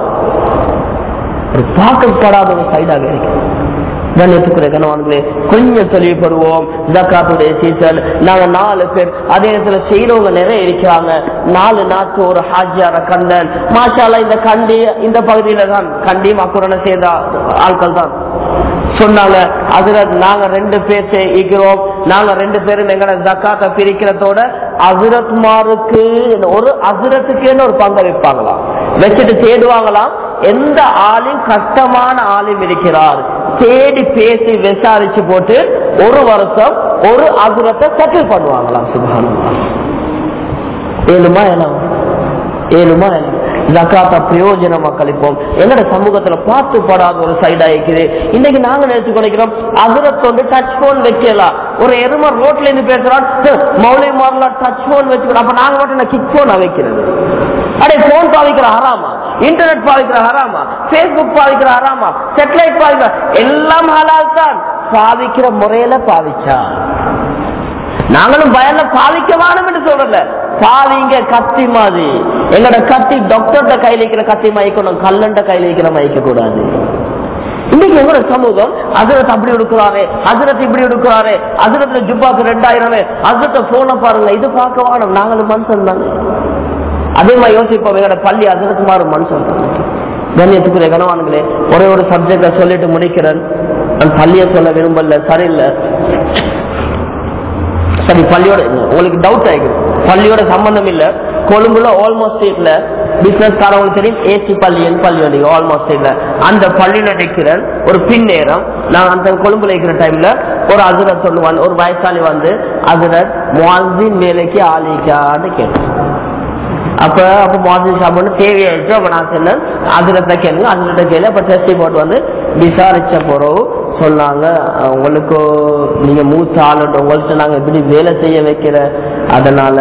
ஒரு பார்க்கப்படாத ஒரு சைடாக இருக்கு கண்ணியத்துக்குரிய கணவான்களே கொஞ்சம் தெளிவுபடுவோம் ஜக்காத்துடைய சீசன் நாங்க நாலு பேர் அதே இடத்துல செய்யறவங்க நிறைய இருக்கிறாங்க நாலு நாட்டு ஒரு ஹாஜியார கண்டன் மாஷாலா இந்த கண்டி இந்த பகுதியில தான் கண்டி மக்குரனை சேர்ந்த ஆட்கள் தான் சொன்னாங்க அதுல நாங்க ரெண்டு பேர் இருக்கிறோம் நாங்க ரெண்டு பேரும் எங்கட ஜக்காத்தை பிரிக்கிறதோட அசுரத்மாருக்கு ஒரு அசுரத்துக்குன்னு ஒரு பங்கை வைப்பாங்களாம் வச்சுட்டு தேடுவாங்களாம் எந்த ஆளும் கஷ்டமான ஆளும் இருக்கிறார் தேடி பேசி விசாரிச்சு போட்டு ஒரு வருஷம் ஒரு அசுரத்தை செட்டில் பண்ணுவாங்களாம் சுபானம் ஏழுமா என்ன ஏழுமா என்ன ஜக்காத்த பிரயோஜனமா கழிப்போம் எங்கட சமூகத்துல பார்த்து படாத ஒரு சைடா இருக்குது இன்னைக்கு நாங்க நினைச்சு கொண்டிருக்கிறோம் அதிரத்து வந்து டச் போன் வைக்கலாம் ஒரு எருமை ரோட்ல இருந்து பேசுறான் மௌலி மாறலாம் டச் போன் வச்சுக்கணும் அப்ப நாங்க மட்டும் கிக் போன் வைக்கிறது அடே போன் பாவிக்கிற ஹராமா இன்டர்நெட் பாவிக்கிற ஹராமா பேஸ்புக் பாவிக்கிற ஹராமா செட்டலைட் பாவிக்கிற எல்லாம் ஹலால் தான் பாவிக்கிற முறையில பாவிச்சா நாங்களும் பயன்ல பாவிக்க வேணும் என்று சொல்றல பாவிங்க கத்தி மாதிரி எங்கட கத்தி டாக்டர்கிட்ட கையில இருக்கிற கத்தி மயக்கணும் கல்லண்ட கையில இருக்கிற மயக்க கூடாது இன்னைக்கு எங்களோட சமூகம் அசுரத் அப்படி எடுக்கிறாரு அசுரத் இப்படி எடுக்கிறாரு அசுரத்துல ஜுப்பாக்கு ரெண்டாயிரம் அசுரத்தை போன பாருங்க இது பார்க்க வேணும் நாங்களும் மனுஷன் தானே அதே மாதிரி யோசிப்போம் எங்களோட பள்ளி அதற்கு மாறு மனுஷன் கண்ணியத்துக்குரிய கனவான்களே ஒரே ஒரு சப்ஜெக்ட சொல்லிட்டு முடிக்கிறேன் நான் பள்ளிய சொல்ல விரும்பல சரியில்லை சரி பள்ளியோட உங்களுக்கு டவுட் ஆயிடும் பள்ளியோட சம்பந்தம் இல்ல கொழும்புல ஆல்மோஸ்ட் ஸ்ட்ரீட்ல பிசினஸ் காரவங்களுக்கு தெரியும் ஏசி பள்ளி என் பள்ளி வந்து ஆல்மோஸ்ட் ஸ்ட்ரீட்ல அந்த பள்ளியில நிற்கிற ஒரு பின் நேரம் நான் அந்த கொழும்புல இருக்கிற டைம்ல ஒரு அசுரத் சொல்லுவான் ஒரு வயசாளி வந்து அசுரத் முவாசின் வேலைக்கு ஆளிக்கான்னு கேட்டேன் அப்ப அப்ப மாதிரி சாப்பிடணும் தேவையாயிடுச்சு அப்ப நான் சொன்னேன் அதிரத்தை கேளுங்க அதிரத்தை கேளு அப்ப டெஸ்டி போட்டு வந்து விசாரிச்ச பிறகு சொன்னாங்க உங்களுக்கு நீங்க மூத்த ஆளு உங்கள்கிட்ட நாங்க எப்படி வேலை செய்ய வைக்கிற அதனால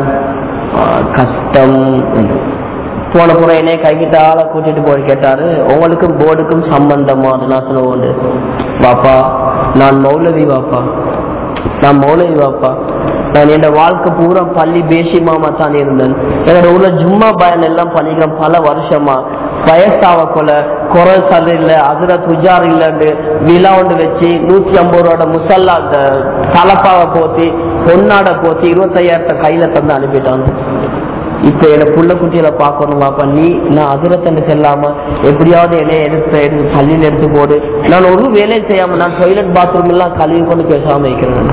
ஆஹ், கஷ்டம் என்று. போன புறம் என்னைய கைகிட்ட ஆளை கூட்டிட்டு போய் கேட்டாரு உங்களுக்கும் போர்டுக்கும் சம்பந்தமா அது நான் சொல்லுவோண்டு பாப்பா நான் மௌலவி பாப்பா நான் மௌலவி பாப்பா நான் என் வாழ்க்கை பூரா பள்ளி பேசியமாமா தான் இருந்தேன் என்னோட ஊர்ல ஜும்மா பயன் எல்லாம் பண்ணிக்கிறேன் பல வருஷமா வயசாவ கொல குரல் சது இல்ல அதுல துஜார் இல்லன்னு விழா ஒன்று வச்சு நூத்தி ஐம்பது ரூபாயோட முசல்லா அந்த தலப்பாவை போத்தி பொன்னாட போத்தி இருபத்தையாயிரத்தை கையில தந்து அனுப்பிட்டாங்க இப்ப என்ன புள்ள குட்டியில பாக்கணும் பாப்பா நீ நான் அதிரத்தண்டு செல்லாம எப்படியாவது என்னை எடுத்து எடுத்து பள்ளியில எடுத்து போடு நான் ஒரு வேலையும் செய்யாம நான் டாய்லெட் பாத்ரூம் எல்லாம் கழுவி கொண்டு பேசாம வைக்கிறேன்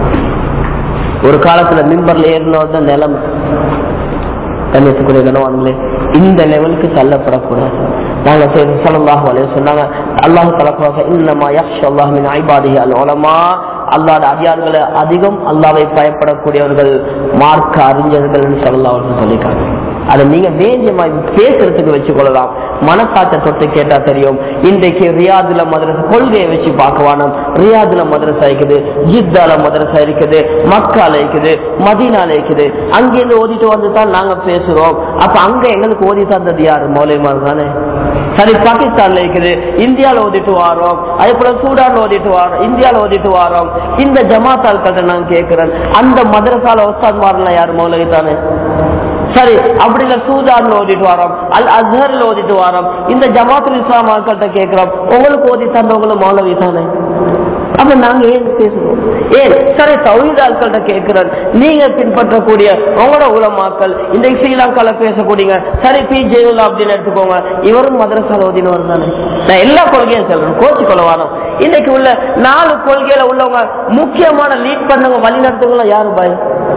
ஒரு காலத்துல மிம்பர்ல ஏறினோட நிலம் கண்ணியத்துக்குரிய கனவான்களே இந்த லெவலுக்கு தள்ளப்படக்கூடாது நாங்க சல்லாஹ் அலைய சொன்னாங்க அல்லாஹ் தலக்குவாக இன்னமா யக்ஷ் அல்லாஹ் மின் ஐபாதிஹி அல் உலமா அல்லாஹ் அடியார்களை அதிகம் அல்லாவை பயப்படக்கூடியவர்கள் மார்க்க அறிஞர்கள் சொல்லலாம் அவர்கள் சொல்லியிருக்காங்க அதை நீங்க வேண்டியமா பேசுறதுக்கு வச்சு கொள்ளலாம் மனசாட்ச தொட்டு கேட்டா தெரியும் இன்றைக்கு ரியாதுல மதரசா கொள்கையை வச்சு பார்க்கவானோம் ரியாதுல மதரசா இருக்குது ஜித்தால மதரசா இருக்குது மக்கால இருக்குது மதீனால இருக்குது அங்கிருந்து ஓதிட்டு வந்து தான் நாங்க பேசுறோம் அப்ப அங்க எங்களுக்கு ஓதி தந்தது யாரு மௌலிமார் தானே சரி பாகிஸ்தான்ல இருக்குது இந்தியால ஓதிட்டு வாரோம் அதே போல சூடான்ல ஓதிட்டு வாரோம் இந்தியால ஓதிட்டு வாரோம் இந்த ஜமாத்தாள்கிட்ட நான் கேட்கிறேன் அந்த மதரசால ஒஸ்தாத்மாரெல்லாம் யாரு மௌலவி தானே சரி அப்படி இல்ல சூதான்ல ஓதிட்டு வரோம் அல் அஸ்ஹர்ல ஓதிட்டு வரோம் இந்த ஜமாத்துல் இஸ்லாம் ஆட்கள்கிட்ட கேட்கிறோம் உங்களுக்கு ஓதி தந்தவங்களும் மௌலவி தானே அப்ப நாங்க ஏன் பேசுறோம் ஏன் சரி தௌஹீத் ஆட்கள்கிட்ட கேட்கிறோம் நீங்க பின்பற்றக்கூடிய உங்களோட உலமாக்கள் இந்த ஸ்ரீலங்கால பேசக்கூடியங்க சரி பி ஜெயலலிதா அப்படின்னு எடுத்துக்கோங்க இவரும் மதரசால ஓதினவர் தானே நான் எல்லா கொள்கையும் சொல்றேன் கோச்சு கொள்ளவானோம் இன்னைக்கு உள்ள நாலு கொள்கையில உள்ளவங்க முக்கியமான லீட் பண்ணவங்க வழி நடத்துவங்கள யாரு பாய்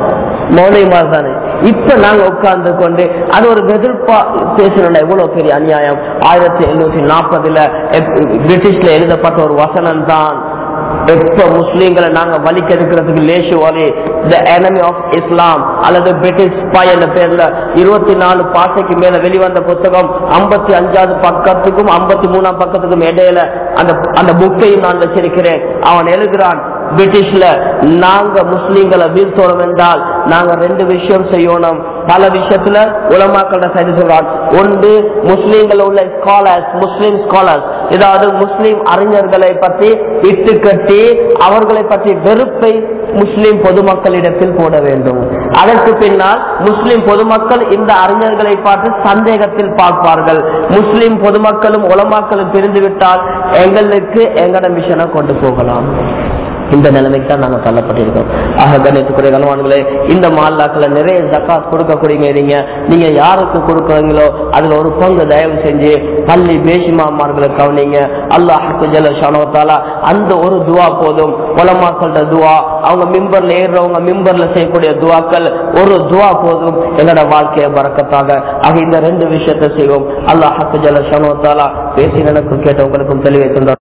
மௌலிமார் தானே இப்ப நாங்க உட்கார்ந்து கொண்டு அது ஒரு எதிர்ப்பா பேசணும் எவ்வளவு பெரிய அநியாயம் ஆயிரத்தி எழுநூத்தி நாற்பதுல பிரிட்டிஷ்ல எழுதப்பட்ட ஒரு வசனம் தான் எப்ப முஸ்லீம்களை நாங்க வலிக்க எடுக்கிறதுக்கு லேசு வழி த enemy ஆஃப் இஸ்லாம் அல்லது பிரிட்டிஷ் ஸ்பை என்ற பேர்ல இருபத்தி நாலு பாசைக்கு மேல வெளிவந்த புத்தகம் ஐம்பத்தி அஞ்சாவது பக்கத்துக்கும் ஐம்பத்தி மூணாம் பக்கத்துக்கும் இடையில அந்த அந்த புக்கையும் நான் வச்சிருக்கிறேன் அவன் எழுதுகிறான் பிரிட்டிஷ்ல நாங்க முஸ்லீம்களை வீழ்த்தோம் என்றால் நாங்க ரெண்டு விஷயம் செய்யணும் பல விஷயத்துல உலமாக்கள சரி சொல்றான் ஒன்று முஸ்லீம்கள் உள்ள ஸ்காலர்ஸ் முஸ்லீம் ஸ்காலர்ஸ் ஏதாவது முஸ்லீம் அறிஞர்களை பற்றி இட்டு கட்டி அவர்களை பற்றி வெறுப்பை முஸ்லிம் பொதுமக்களிடத்தில் போட வேண்டும் அதற்கு பின்னால் முஸ்லிம் பொதுமக்கள் இந்த அறிஞர்களை பார்த்து சந்தேகத்தில் பார்ப்பார்கள் முஸ்லிம் பொதுமக்களும் உலமாக்களும் பிரிந்துவிட்டால் எங்களுக்கு எங்கட மிஷனை கொண்டு போகலாம் இந்த நிலைமைக்கு தான் நாங்க தள்ளப்பட்டிருக்கோம் ஆக கணித்துக்குரிய கனவான்களே இந்த மால்லாக்களை நிறைய ஜக்காத் கொடுக்கக்கூடிய நீங்க நீங்க யாருக்கு கொடுக்குறீங்களோ அதுல ஒரு பங்கு தயவு செஞ்சு பள்ளி பேசிமாமார்களை கவனிங்க அல்லாஹுக்கு ஜல ஷானோத்தாலா அந்த ஒரு துவா போதும் உலமாக்கள்ட துவா அவங்க மிம்பர்ல ஏறுறவங்க மிம்பர்ல செய்யக்கூடிய துவாக்கள் ஒரு துவா போதும் எங்களோட வாழ்க்கையை பறக்கத்தாக ஆக இந்த ரெண்டு விஷயத்தை செய்வோம் அல்லாஹுக்கு ஜல ஷானோத்தாலா பேசி எனக்கு கேட்டவங்களுக்கும் தெளிவை தந்தார்